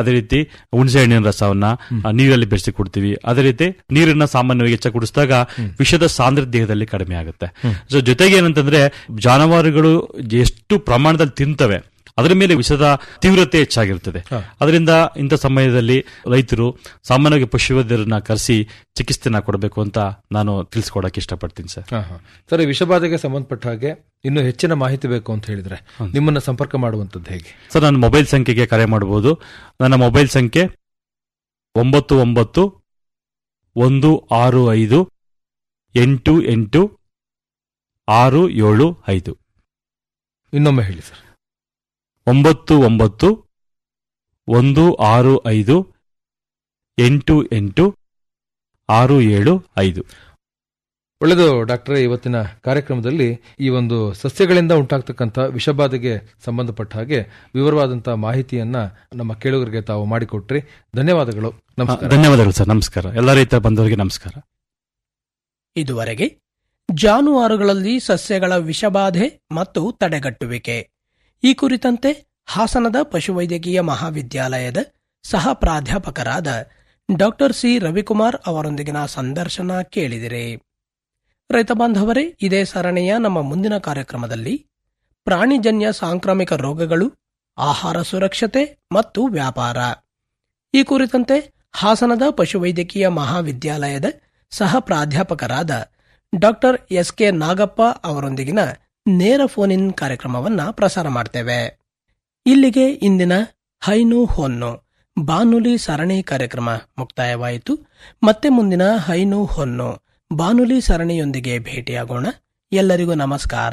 ಅದೇ ರೀತಿ ಹುಣಸೆ ಹಣ್ಣಿನ ರಸವನ್ನ ಆ, ನೀರಲ್ಲಿ ಬೆರೆಸಿ ಕೊಡ್ತೀವಿ ಅದೇ ರೀತಿ ನೀರನ್ನ ಸಾಮಾನ್ಯವಾಗಿ ಹೆಚ್ಚ ಕುಡಿಸಿದಾಗ ವಿಷದ ಸಾಂದ್ರತೆ ದೇಹದಲ್ಲಿ ಕಡಿಮೆ ಆಗುತ್ತೆ ಸೊ ಜೊತೆಗೆ ಏನಂತಂದ್ರೆ ಜಾನುವಾರುಗಳು ಎಷ್ಟು ಪ್ರಮಾಣದಲ್ಲಿ ತಿಂತವೆ ಅದರ ಮೇಲೆ ವಿಷದ ತೀವ್ರತೆ ಹೆಚ್ಚಾಗಿರ್ತದೆ ಅದರಿಂದ ಇಂಥ ಸಮಯದಲ್ಲಿ ರೈತರು ಸಾಮಾನ್ಯವಾಗಿ ಪಶುವೈದ್ಯರನ್ನ ಕರೆಸಿ ಚಿಕಿತ್ಸೆನ ಕೊಡಬೇಕು ಅಂತ ನಾನು ತಿಳಿಸ್ಕೊಡಕ್ಕೆ ಇಷ್ಟಪಡ್ತೀನಿ ಸರ್ ಹಾ, ಹಾ. ಸರ್ ಈ ವಿಷಬಾಧೆಗೆ ಸಂಬಂಧಪಟ್ಟ ಹಾಗೆ ಇನ್ನು ಹೆಚ್ಚಿನ ಮಾಹಿತಿ ಬೇಕು ಅಂತ ಹೇಳಿದ್ರೆ ನಿಮ್ಮನ್ನ ಸಂಪರ್ಕ ಮಾಡುವಂತದ್ದು ಹೇಗೆ ಸರ್ ನನ್ನ ಮೊಬೈಲ್ ಸಂಖ್ಯೆಗೆ ಕರೆ ಮಾಡಬಹುದು ನನ್ನ ಮೊಬೈಲ್ ಸಂಖ್ಯೆ ಒಂಬತ್ತು ಒಂಬತ್ತು ಒಂದು ಆರು ಐದು ಎಂಟು ಎಂಟು ಆರು ಏಳು ಐದು ಇನ್ನೊಮ್ಮೆ ಹೇಳಿ ಸರ್ ಒಂಬತ್ತು ಒಂಬತ್ತು ಒಂದು ಆರು ಐದು ಎಂಟು ಎಂಟು ಆರು ಏಳು ಐದು ಒಳ್ಳೆಯದು ಡಾಕ್ಟರ್ ಇವತ್ತಿನ ಕಾರ್ಯಕ್ರಮದಲ್ಲಿ ಈ ಒಂದು ಸಸ್ಯಗಳಿಂದ ಉಂಟಾಗ್ತಕ್ಕಂಥ ವಿಷಬಾಧೆಗೆ ಸಂಬಂಧಪಟ್ಟ ಹಾಗೆ ವಿವರವಾದಂತಹ ಮಾಹಿತಿಯನ್ನ ನಮ್ಮ ಕೇಳುಗರಿಗೆ ತಾವು ಮಾಡಿಕೊಟ್ರಿ ಧನ್ಯವಾದಗಳು ನಮಸ್ಕಾರ ಧನ್ಯವಾದಗಳು ಸರ್ ನಮಸ್ಕಾರ ಎಲ್ಲ ರೈತ ಬಂಧುವರಿಗೆ ನಮಸ್ಕಾರ ಇದುವರೆಗೆ ಜಾನುವಾರುಗಳಲ್ಲಿ ಸಸ್ಯಗಳ ವಿಷಬಾಧೆ ಮತ್ತು ತಡೆಗಟ್ಟುವಿಕೆ ಈ ಕುರಿತಂತೆ ಹಾಸನದ ಪಶುವೈದ್ಯಕೀಯ ಮಹಾವಿದ್ಯಾಲಯದ ಸಹ ಪ್ರಾಧ್ಯಾಪಕರಾದ ಡಾಕ್ಟರ್ ಸಿ ರವಿಕುಮಾರ್ ಅವರೊಂದಿಗಿನ ಸಂದರ್ಶನ ಕೇಳಿದಿರಿ ರೈತ ಬಾಂಧವರೇ ಇದೇ ಸರಣಿಯ ನಮ್ಮ ಮುಂದಿನ ಕಾರ್ಯಕ್ರಮದಲ್ಲಿ ಪ್ರಾಣಿಜನ್ಯ ಸಾಂಕ್ರಾಮಿಕ ರೋಗಗಳು ಆಹಾರ ಸುರಕ್ಷತೆ ಮತ್ತು ವ್ಯಾಪಾರ ಈ ಕುರಿತಂತೆ ಹಾಸನದ ಪಶುವೈದ್ಯಕೀಯ ಮಹಾವಿದ್ಯಾಲಯದ ಸಹ ಪ್ರಾಧ್ಯಾಪಕರಾದ ಡಾಕ್ಟರ್ ಎಸ್ ಕೆ ನಾಗಪ್ಪ ಅವರೊಂದಿಗಿನ ನೇರ ಫೋನ್ ಇನ್ ಕಾರ್ಯಕ್ರಮವನ್ನ ಪ್ರಸಾರ ಮಾಡ್ತೇವೆ ಇಲ್ಲಿಗೆ ಇಂದಿನ ಹೈನು ಹೊನ್ನು ಬಾನುಲಿ ಸರಣಿ ಕಾರ್ಯಕ್ರಮ ಮುಕ್ತಾಯವಾಯಿತು ಮತ್ತೆ ಮುಂದಿನ ಹೈನು ಹೊನ್ನು ಬಾನುಲಿ ಸರಣಿಯೊಂದಿಗೆ ಭೇಟಿಯಾಗೋಣ ಎಲ್ಲರಿಗೂ ನಮಸ್ಕಾರ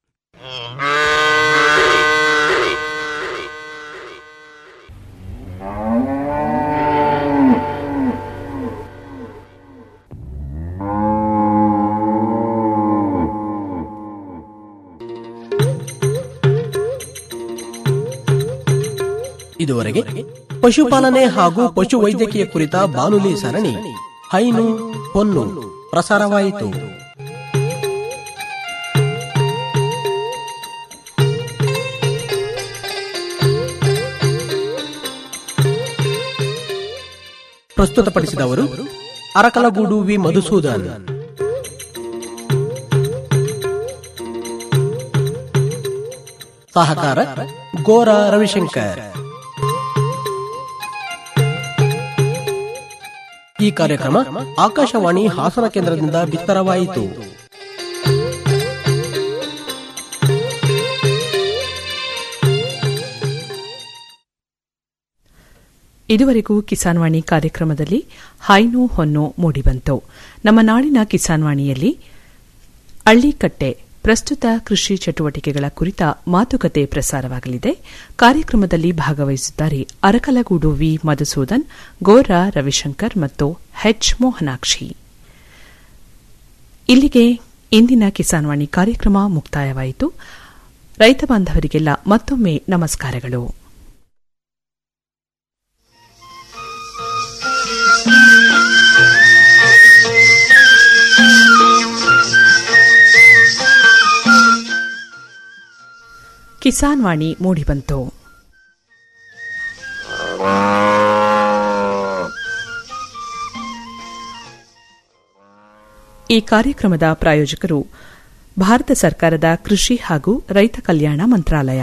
ಇದುವರೆಗೆ ಪಶುಪಾಲನೆ ಹಾಗೂ ಪಶು ವೈದ್ಯಕೀಯ ಕುರಿತ ಬಾನುಲಿ ಸರಣಿ ಹೈನು ಹೊನ್ನು ಪ್ರಸಾರವಾಯಿತು ಪ್ರಸ್ತುತಪಡಿಸಿದವರು ಅರಕಲಗೂಡು ವಿ ಮಧುಸೂದನ್ ಸಹಕಾರ ಗೋರ ರವಿಶಂಕರ್ ಈ ಕಾರ್ಯಕ್ರಮ ಆಕಾಶವಾಣಿ ಹಾಸನ ಕೇಂದ್ರದಿಂದ ಬಿತ್ತರವಾಯಿತು ಇದುವರೆಗೂ ಕಿಸಾನ್ವಾಣಿ ಕಾರ್ಯಕ್ರಮದಲ್ಲಿ ಹೈನು ಹೊನ್ನು ಮೂಡಿಬಂತು ನಮ್ಮ ನಾಡಿನ ಕಿಸಾನ್ವಾಣಿಯಲ್ಲಿ ಅಳ್ಳಿಕಟ್ಟೆ ಪ್ರಸ್ತುತ ಕೃಷಿ ಚಟುವಟಿಕೆಗಳ ಕುರಿತ ಮಾತುಕತೆ ಪ್ರಸಾರವಾಗಲಿದೆ ಕಾರ್ಯಕ್ರಮದಲ್ಲಿ ಭಾಗವಹಿಸಿದ್ದಾರೆ ಅರಕಲಗೂಡು ವಿ ಮಧುಸೂದನ್ ಗೋರ ರವಿಶಂಕರ್ ಮತ್ತು ಹೆಚ್ ಮೋಹನಾಕ್ಷಿ ಇಲ್ಲಿಗೆ ಇಂದಿನ ಕಿಸಾನ್ವಾಣಿ ಕಾರ್ಯಕ್ರಮ ಮುಕ್ತಾಯವಾಯಿತು ರೈತ ಬಾಂಧವರಿಗೆಲ್ಲ ಮತ್ತೊಮ್ಮೆ ನಮಸ್ಕಾರಗಳು ಕಿಸಾನ್ ವಾಣಿ ಮೂಡಿಬಂತು ಈ ಕಾರ್ಯಕ್ರಮದ ಪ್ರಾಯೋಜಕರು ಭಾರತ ಸರ್ಕಾರದ ಕೃಷಿ ಹಾಗೂ ರೈತ ಕಲ್ಯಾಣ ಮಂತ್ರಾಲಯ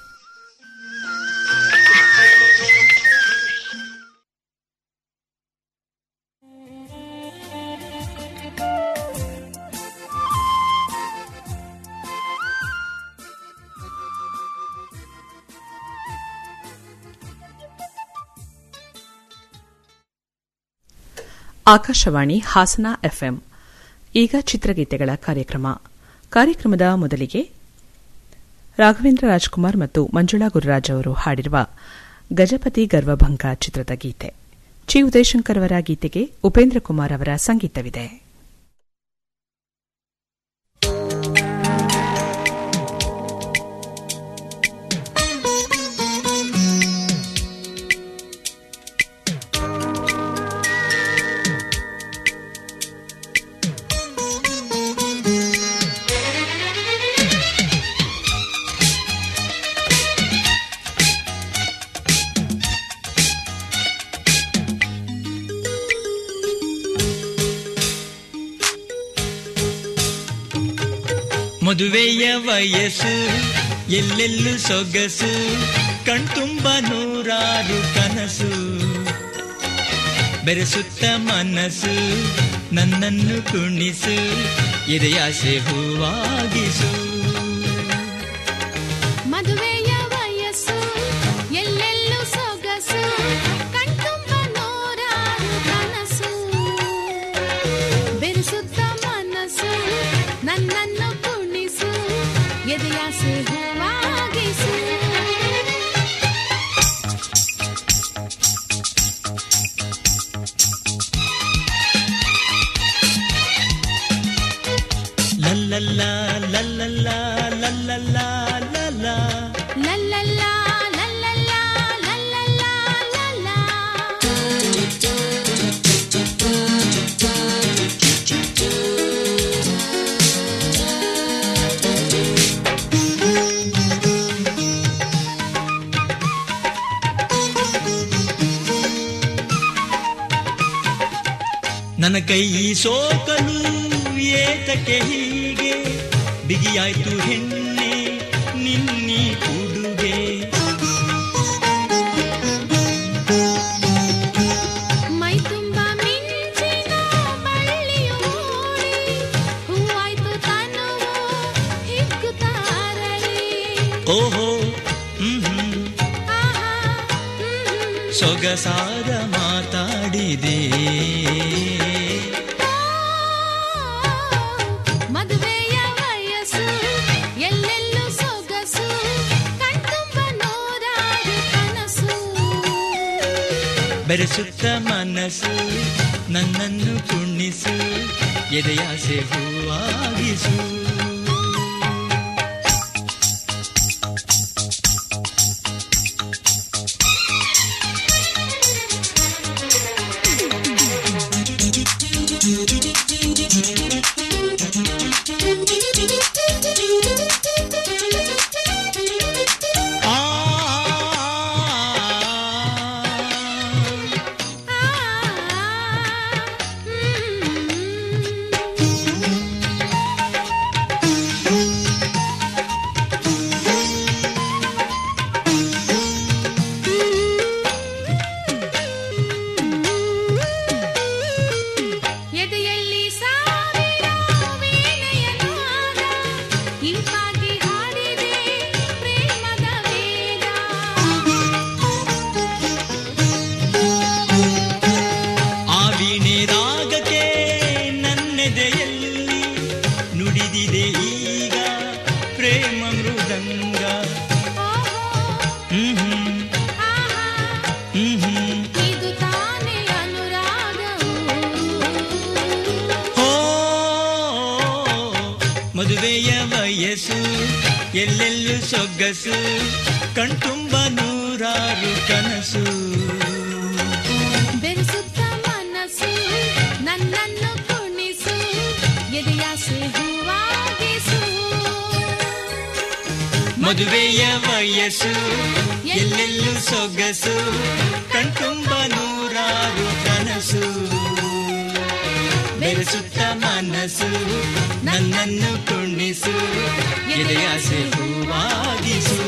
ಆಕಾಶವಾಣಿ ಹಾಸನ ಎಫ್ಎಂ ಈಗ ಚಿತ್ರಗೀತೆಗಳ ಕಾರ್ಯಕ್ರಮ ಕಾರ್ಯಕ್ರಮದ ಮೊದಲಿಗೆ ರಾಘವೇಂದ್ರ ರಾಜ್ಕುಮಾರ್ ಮತ್ತು ಮಂಜುಳಾ ಗುರುರಾಜ್ ಅವರು ಹಾಡಿರುವ ಗಜಪತಿ ಗರ್ವಭಂಗ ಚಿತ್ರದ ಗೀತೆ ಚಿ ಉದಯಶಂಕರ್ ಅವರ ಗೀತೆಗೆ ಉಪೇಂದ್ರ ಕುಮಾರ್ ಅವರ ಸಂಗೀತವಿದೆ ಮದುವೆಯ ವಯಸ್ಸು ಎಲ್ಲೆಲ್ಲೂ ಸೊಗಸು ಕಣ್ತುಂಬ ನೂರಾರು ಕನಸು ಬೆರೆಸುತ್ತ ಮನಸ್ಸು ನನ್ನನ್ನು ಕುಣಿಸು ಎದೆಯಾಸೆ ಹೂವಾಗಿಸು ಮದುವೆಯ ವಯಸ್ಸು ಎಲ್ಲೆಲ್ಲೂ ಸೊಗಸು ಕಣ್ತುಂಬ ನೂರಾರು ಕನಸು ಬೆರೆಸುತ್ತ ಮನಸ್ಸು ನನ್ನನ್ನು ಕುಣಿಸು ಎದೆಯಾಸೆ ಹೂವಾಗಿಸು ಲಲ್ಲಲ್ಲ ಲಲ್ಲಲ್ಲ ಲಲ್ಲಲ್ಲ ಲಲ್ಲ ಲಲ್ಲಲ್ಲ ಲಲ್ಲಲ್ಲ ಲಲ್ಲಲ್ಲ ಲಲ್ಲ ನನ್ನ ಕೈ ಸೋಕಲು ಏತಕ್ಕೆ ಹೀಗೆ ಬಿಗಿಯಾಯ್ತು ಹೆಣ್ಣೆ ನಿನ್ನಿ ಉಡುಗೆ ಮೈ ತುಂಬ ಮಿಂಚಿನ ಬಳ್ಳಿಯು ಮೂಡಿ ಹೂವಾಯ್ತು ತನುವು ಹಿಗ್ಗುತ್ತಾರಳಿ ಓಹೋ ಹ್ಮ್ ಹ್ಮ್. ಸೊಗಸಾದ ಮಾತಾಡಿದೆ ಮದುವೆಯ ವಯಸ್ಸು ಎಲ್ಲೆಲ್ಲೂ ಸೊಗಸು ಕಣ್ತುಂಬ ನೂರಾರು ಕನಸು ಬೆರೆಸುತ್ತ ಮನಸ್ಸು ನನ್ನನ್ನು ಕುಣಿಸು ಎದೆಯಾಸೆ ಹೂವಾಗಿಸು ಎದೆಯಲ್ಲಿ ಸಾವಿರ ವೀಣೆಯ ನಾದ ಇಂಪಾಗಿ ಹಾಡಿದೆ ಪ್ರೇಮದ ವೇದ ಆ ವೀಣೆ ರಾಗಕ್ಕೆ ನನ್ನೆದೆಯಲ್ಲಿ ನುಡಿದಿದೆ ಈಗ ಪ್ರೇಮ ಮೃದಂಗ ಹ್ಮ್ ಹ್ಮ್. ಹ್ಮ್ ಹ್ಮ್. ಇದು ತಾನೇ ಅನುರಾಗವು ಓ ಮದುವೆಯ ವಯಸ್ಸು ಎಲ್ಲೆಲ್ಲೂ ಸೊಗಸು ಕಣ್ತುಂಬ ನೂರಾರು ಕನಸು ಬೆರೆಸುತ್ತ ಮನಸ್ಸು ನನ್ನನ್ನು ಕುಣಿಸು ಎದೆಯಾಸೆ ಹೂವಾಗಿಸು ಮದುವೆಯ ವಯಸ್ಸು ಎಲ್ಲೆಲ್ಲೂ ಸೊಗಸು ಕಣ್ತುಂಬ ನೂರಾರು ಕನಸು ಬೆರೆಸುತ್ತ ಮನಸ್ಸು ನನ್ನನ್ನು ಕುಣಿಸು ಎದೆಯಾಸೆ ಹೂವಾಗಿಸು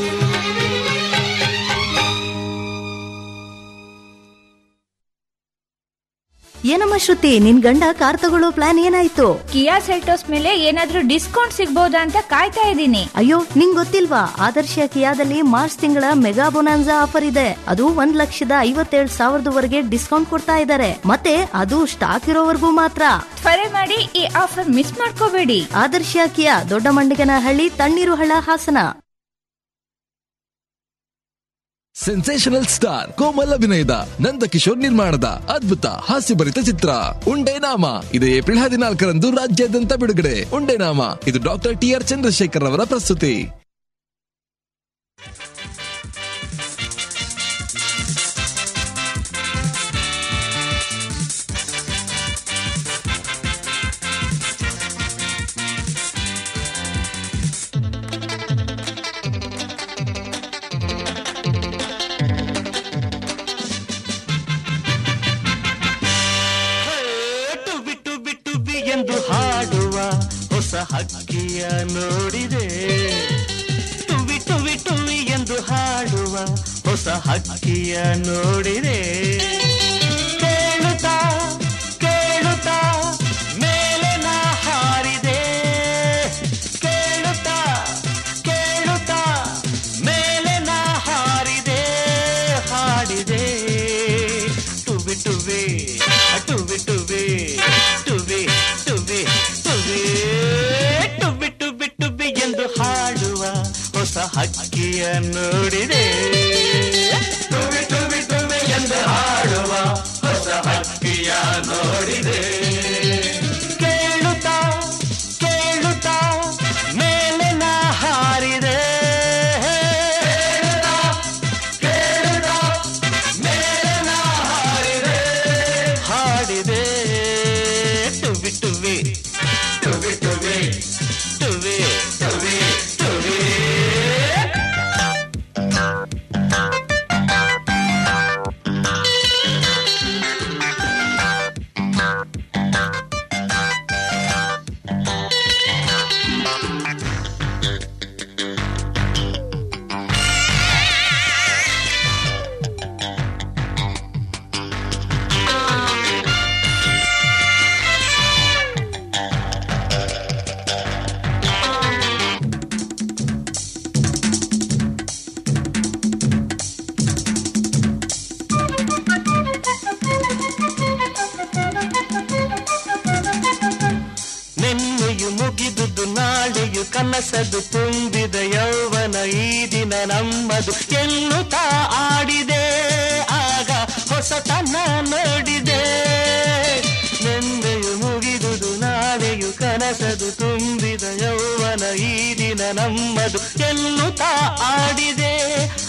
ಏನಮ್ಮ ಶ್ರುತಿ ನಿನ್ ಗಂಡ ಕಾರ್ ತಗೊಳ್ಳೋ ಪ್ಲಾನ್ ಏನಾಯ್ತು ಕಿಯಾ ಸೆಲ್ಟೋಸ್ ಮೇಲೆ ಏನಾದ್ರೂ ಡಿಸ್ಕೌಂಟ್ ಸಿಗ್ಬೋದಾ ಅಂತ ಕಾಯ್ತಾ ಇದ್ದೀನಿ ಅಯ್ಯೋ ನಿಂಗ್ ಗೊತ್ತಿಲ್ವಾ ಆದರ್ಶ ಕಿಯಾದಲ್ಲಿ ಮಾರ್ಚ್ ತಿಂಗಳ ಮೆಗಾ ಬೊನಾನ್ಸಾ ಆಫರ್ ಇದೆ ಅದು ಒಂದ್ ಲಕ್ಷದ ಐವತ್ತೇಳು ಸಾವಿರದವರೆಗೆ ಡಿಸ್ಕೌಂಟ್ ಕೊಡ್ತಾ ಇದ್ದಾರೆ ಮತ್ತೆ ಅದು ಸ್ಟಾಕ್ ಇರೋವರೆಗೂ ಮಾತ್ರ ತ್ವರೆ ಮಾಡಿ ಈ ಆಫರ್ ಮಿಸ್ ಮಾಡ್ಕೋಬೇಡಿ ಆದರ್ಶ ಕಿಯಾ ದೊಡ್ಡ ಮಂಡಿಗನಹಳ್ಳಿ ತಣ್ಣೀರು ಹಳ್ಳ ಹಾಸನ ಸೆನ್ಸೇಷನಲ್ ಸ್ಟಾರ್ ಕೋಮಲ್ ಅಭಿನಯದ ನಂದಕಿಶೋರ್ ನಿರ್ಮಾಣದ ಅದ್ಭುತ ಹಾಸ್ಯಭರಿತ ಚಿತ್ರ ಉಂಡೆ ನಾಮ ಇದು ಏಪ್ರಿಲ್ ಹದಿನಾಲ್ಕರಂದು ರಾಜ್ಯಾದ್ಯಂತ ಬಿಡುಗಡೆ ಉಂಡೆ ನಾಮ ಇದು ಡಾಕ್ಟರ್ ಟಿ ಆರ್ ಚಂದ್ರಶೇಖರ್ ಅವರ ಪ್ರಸ್ತುತಿ ಟುಬಿ ಟುಬಿ ಟುಬಿ ಎಂದು ಹಾಡುವ ಹೊಸ ಹಕ್ಕಿಯ ಹಕ್ಕಿಯ ನೋಡಿದೆ ಟುವಿ ಟುವಿ ಟುವಿ ಎಂದು ಹಾಡುವ ಹೊಸ ಹಕ್ಕಿಯ ನೋಡಿದೆ ಕೇಳುತ್ತಾ ಕೇಳುತ್ತಾ ಮೇಲೆ ನಾ ಹಾರಿದೆ ಕೇಳುತ್ತಾ ಕೇಳುತ್ತಾ ಮೇಲೆ ನಾ ಹಾರಿದೆ ಹಾಡಿದೆ ಟುವಿ ಟುವಿ ಟುವಿ ಟುವಿ ಟುವಿ ಟುವಿ ಟುವಿ ಟುವಿ ಟುವಿ ಟುವಿ ಎಂದು ಹಾಡುವ ಹೊಸ ಹಕ್ಕಿಯ ನೋಡಿದೆ ಟುವಿ ಟುವಿ ಟುವಿ ಎಂದು ಹಾಡುವ ಹೊಸ ಹಕ್ಕಿಯ ನೋಡಿದೆ ಕೇಳುತ್ತಾ ಕೇಳುತ್ತಾ ಮೇಲೆ ನಾ ಹಾರಿದೆ ಕೇಳುತ್ತಾ ಮೇಲೆ ನಾ ಹಾರಿದೆ ಹಾಡಿದೆ ಟುವಿ ಟುವಿ ಟುವಿ ಟುವಿ ಟುವಿ ಟುವಿ ಟುವಿ ನಿನ್ನೆಯು ಮುಗಿದುದು ನಾಳೆಯು ಕನಸದು ತುಂಬಿದ ಯೌವನ ಈ ದಿನ ನಮ್ಮದು ಎನ್ನುತ್ತಾ ಆಡಿದೆ ಆಗ ಹೊಸತನ ನೋಡಿದೆ ನಿನ್ನೆಯು ಮುಗಿದುದು ನಾಳೆಯು ಕನಸದು ತುಂಬಿದ ಯೌವನ ಈ ದಿನ ನಮ್ಮದು ಎನ್ನುತ್ತಾ ಆಡಿದೆ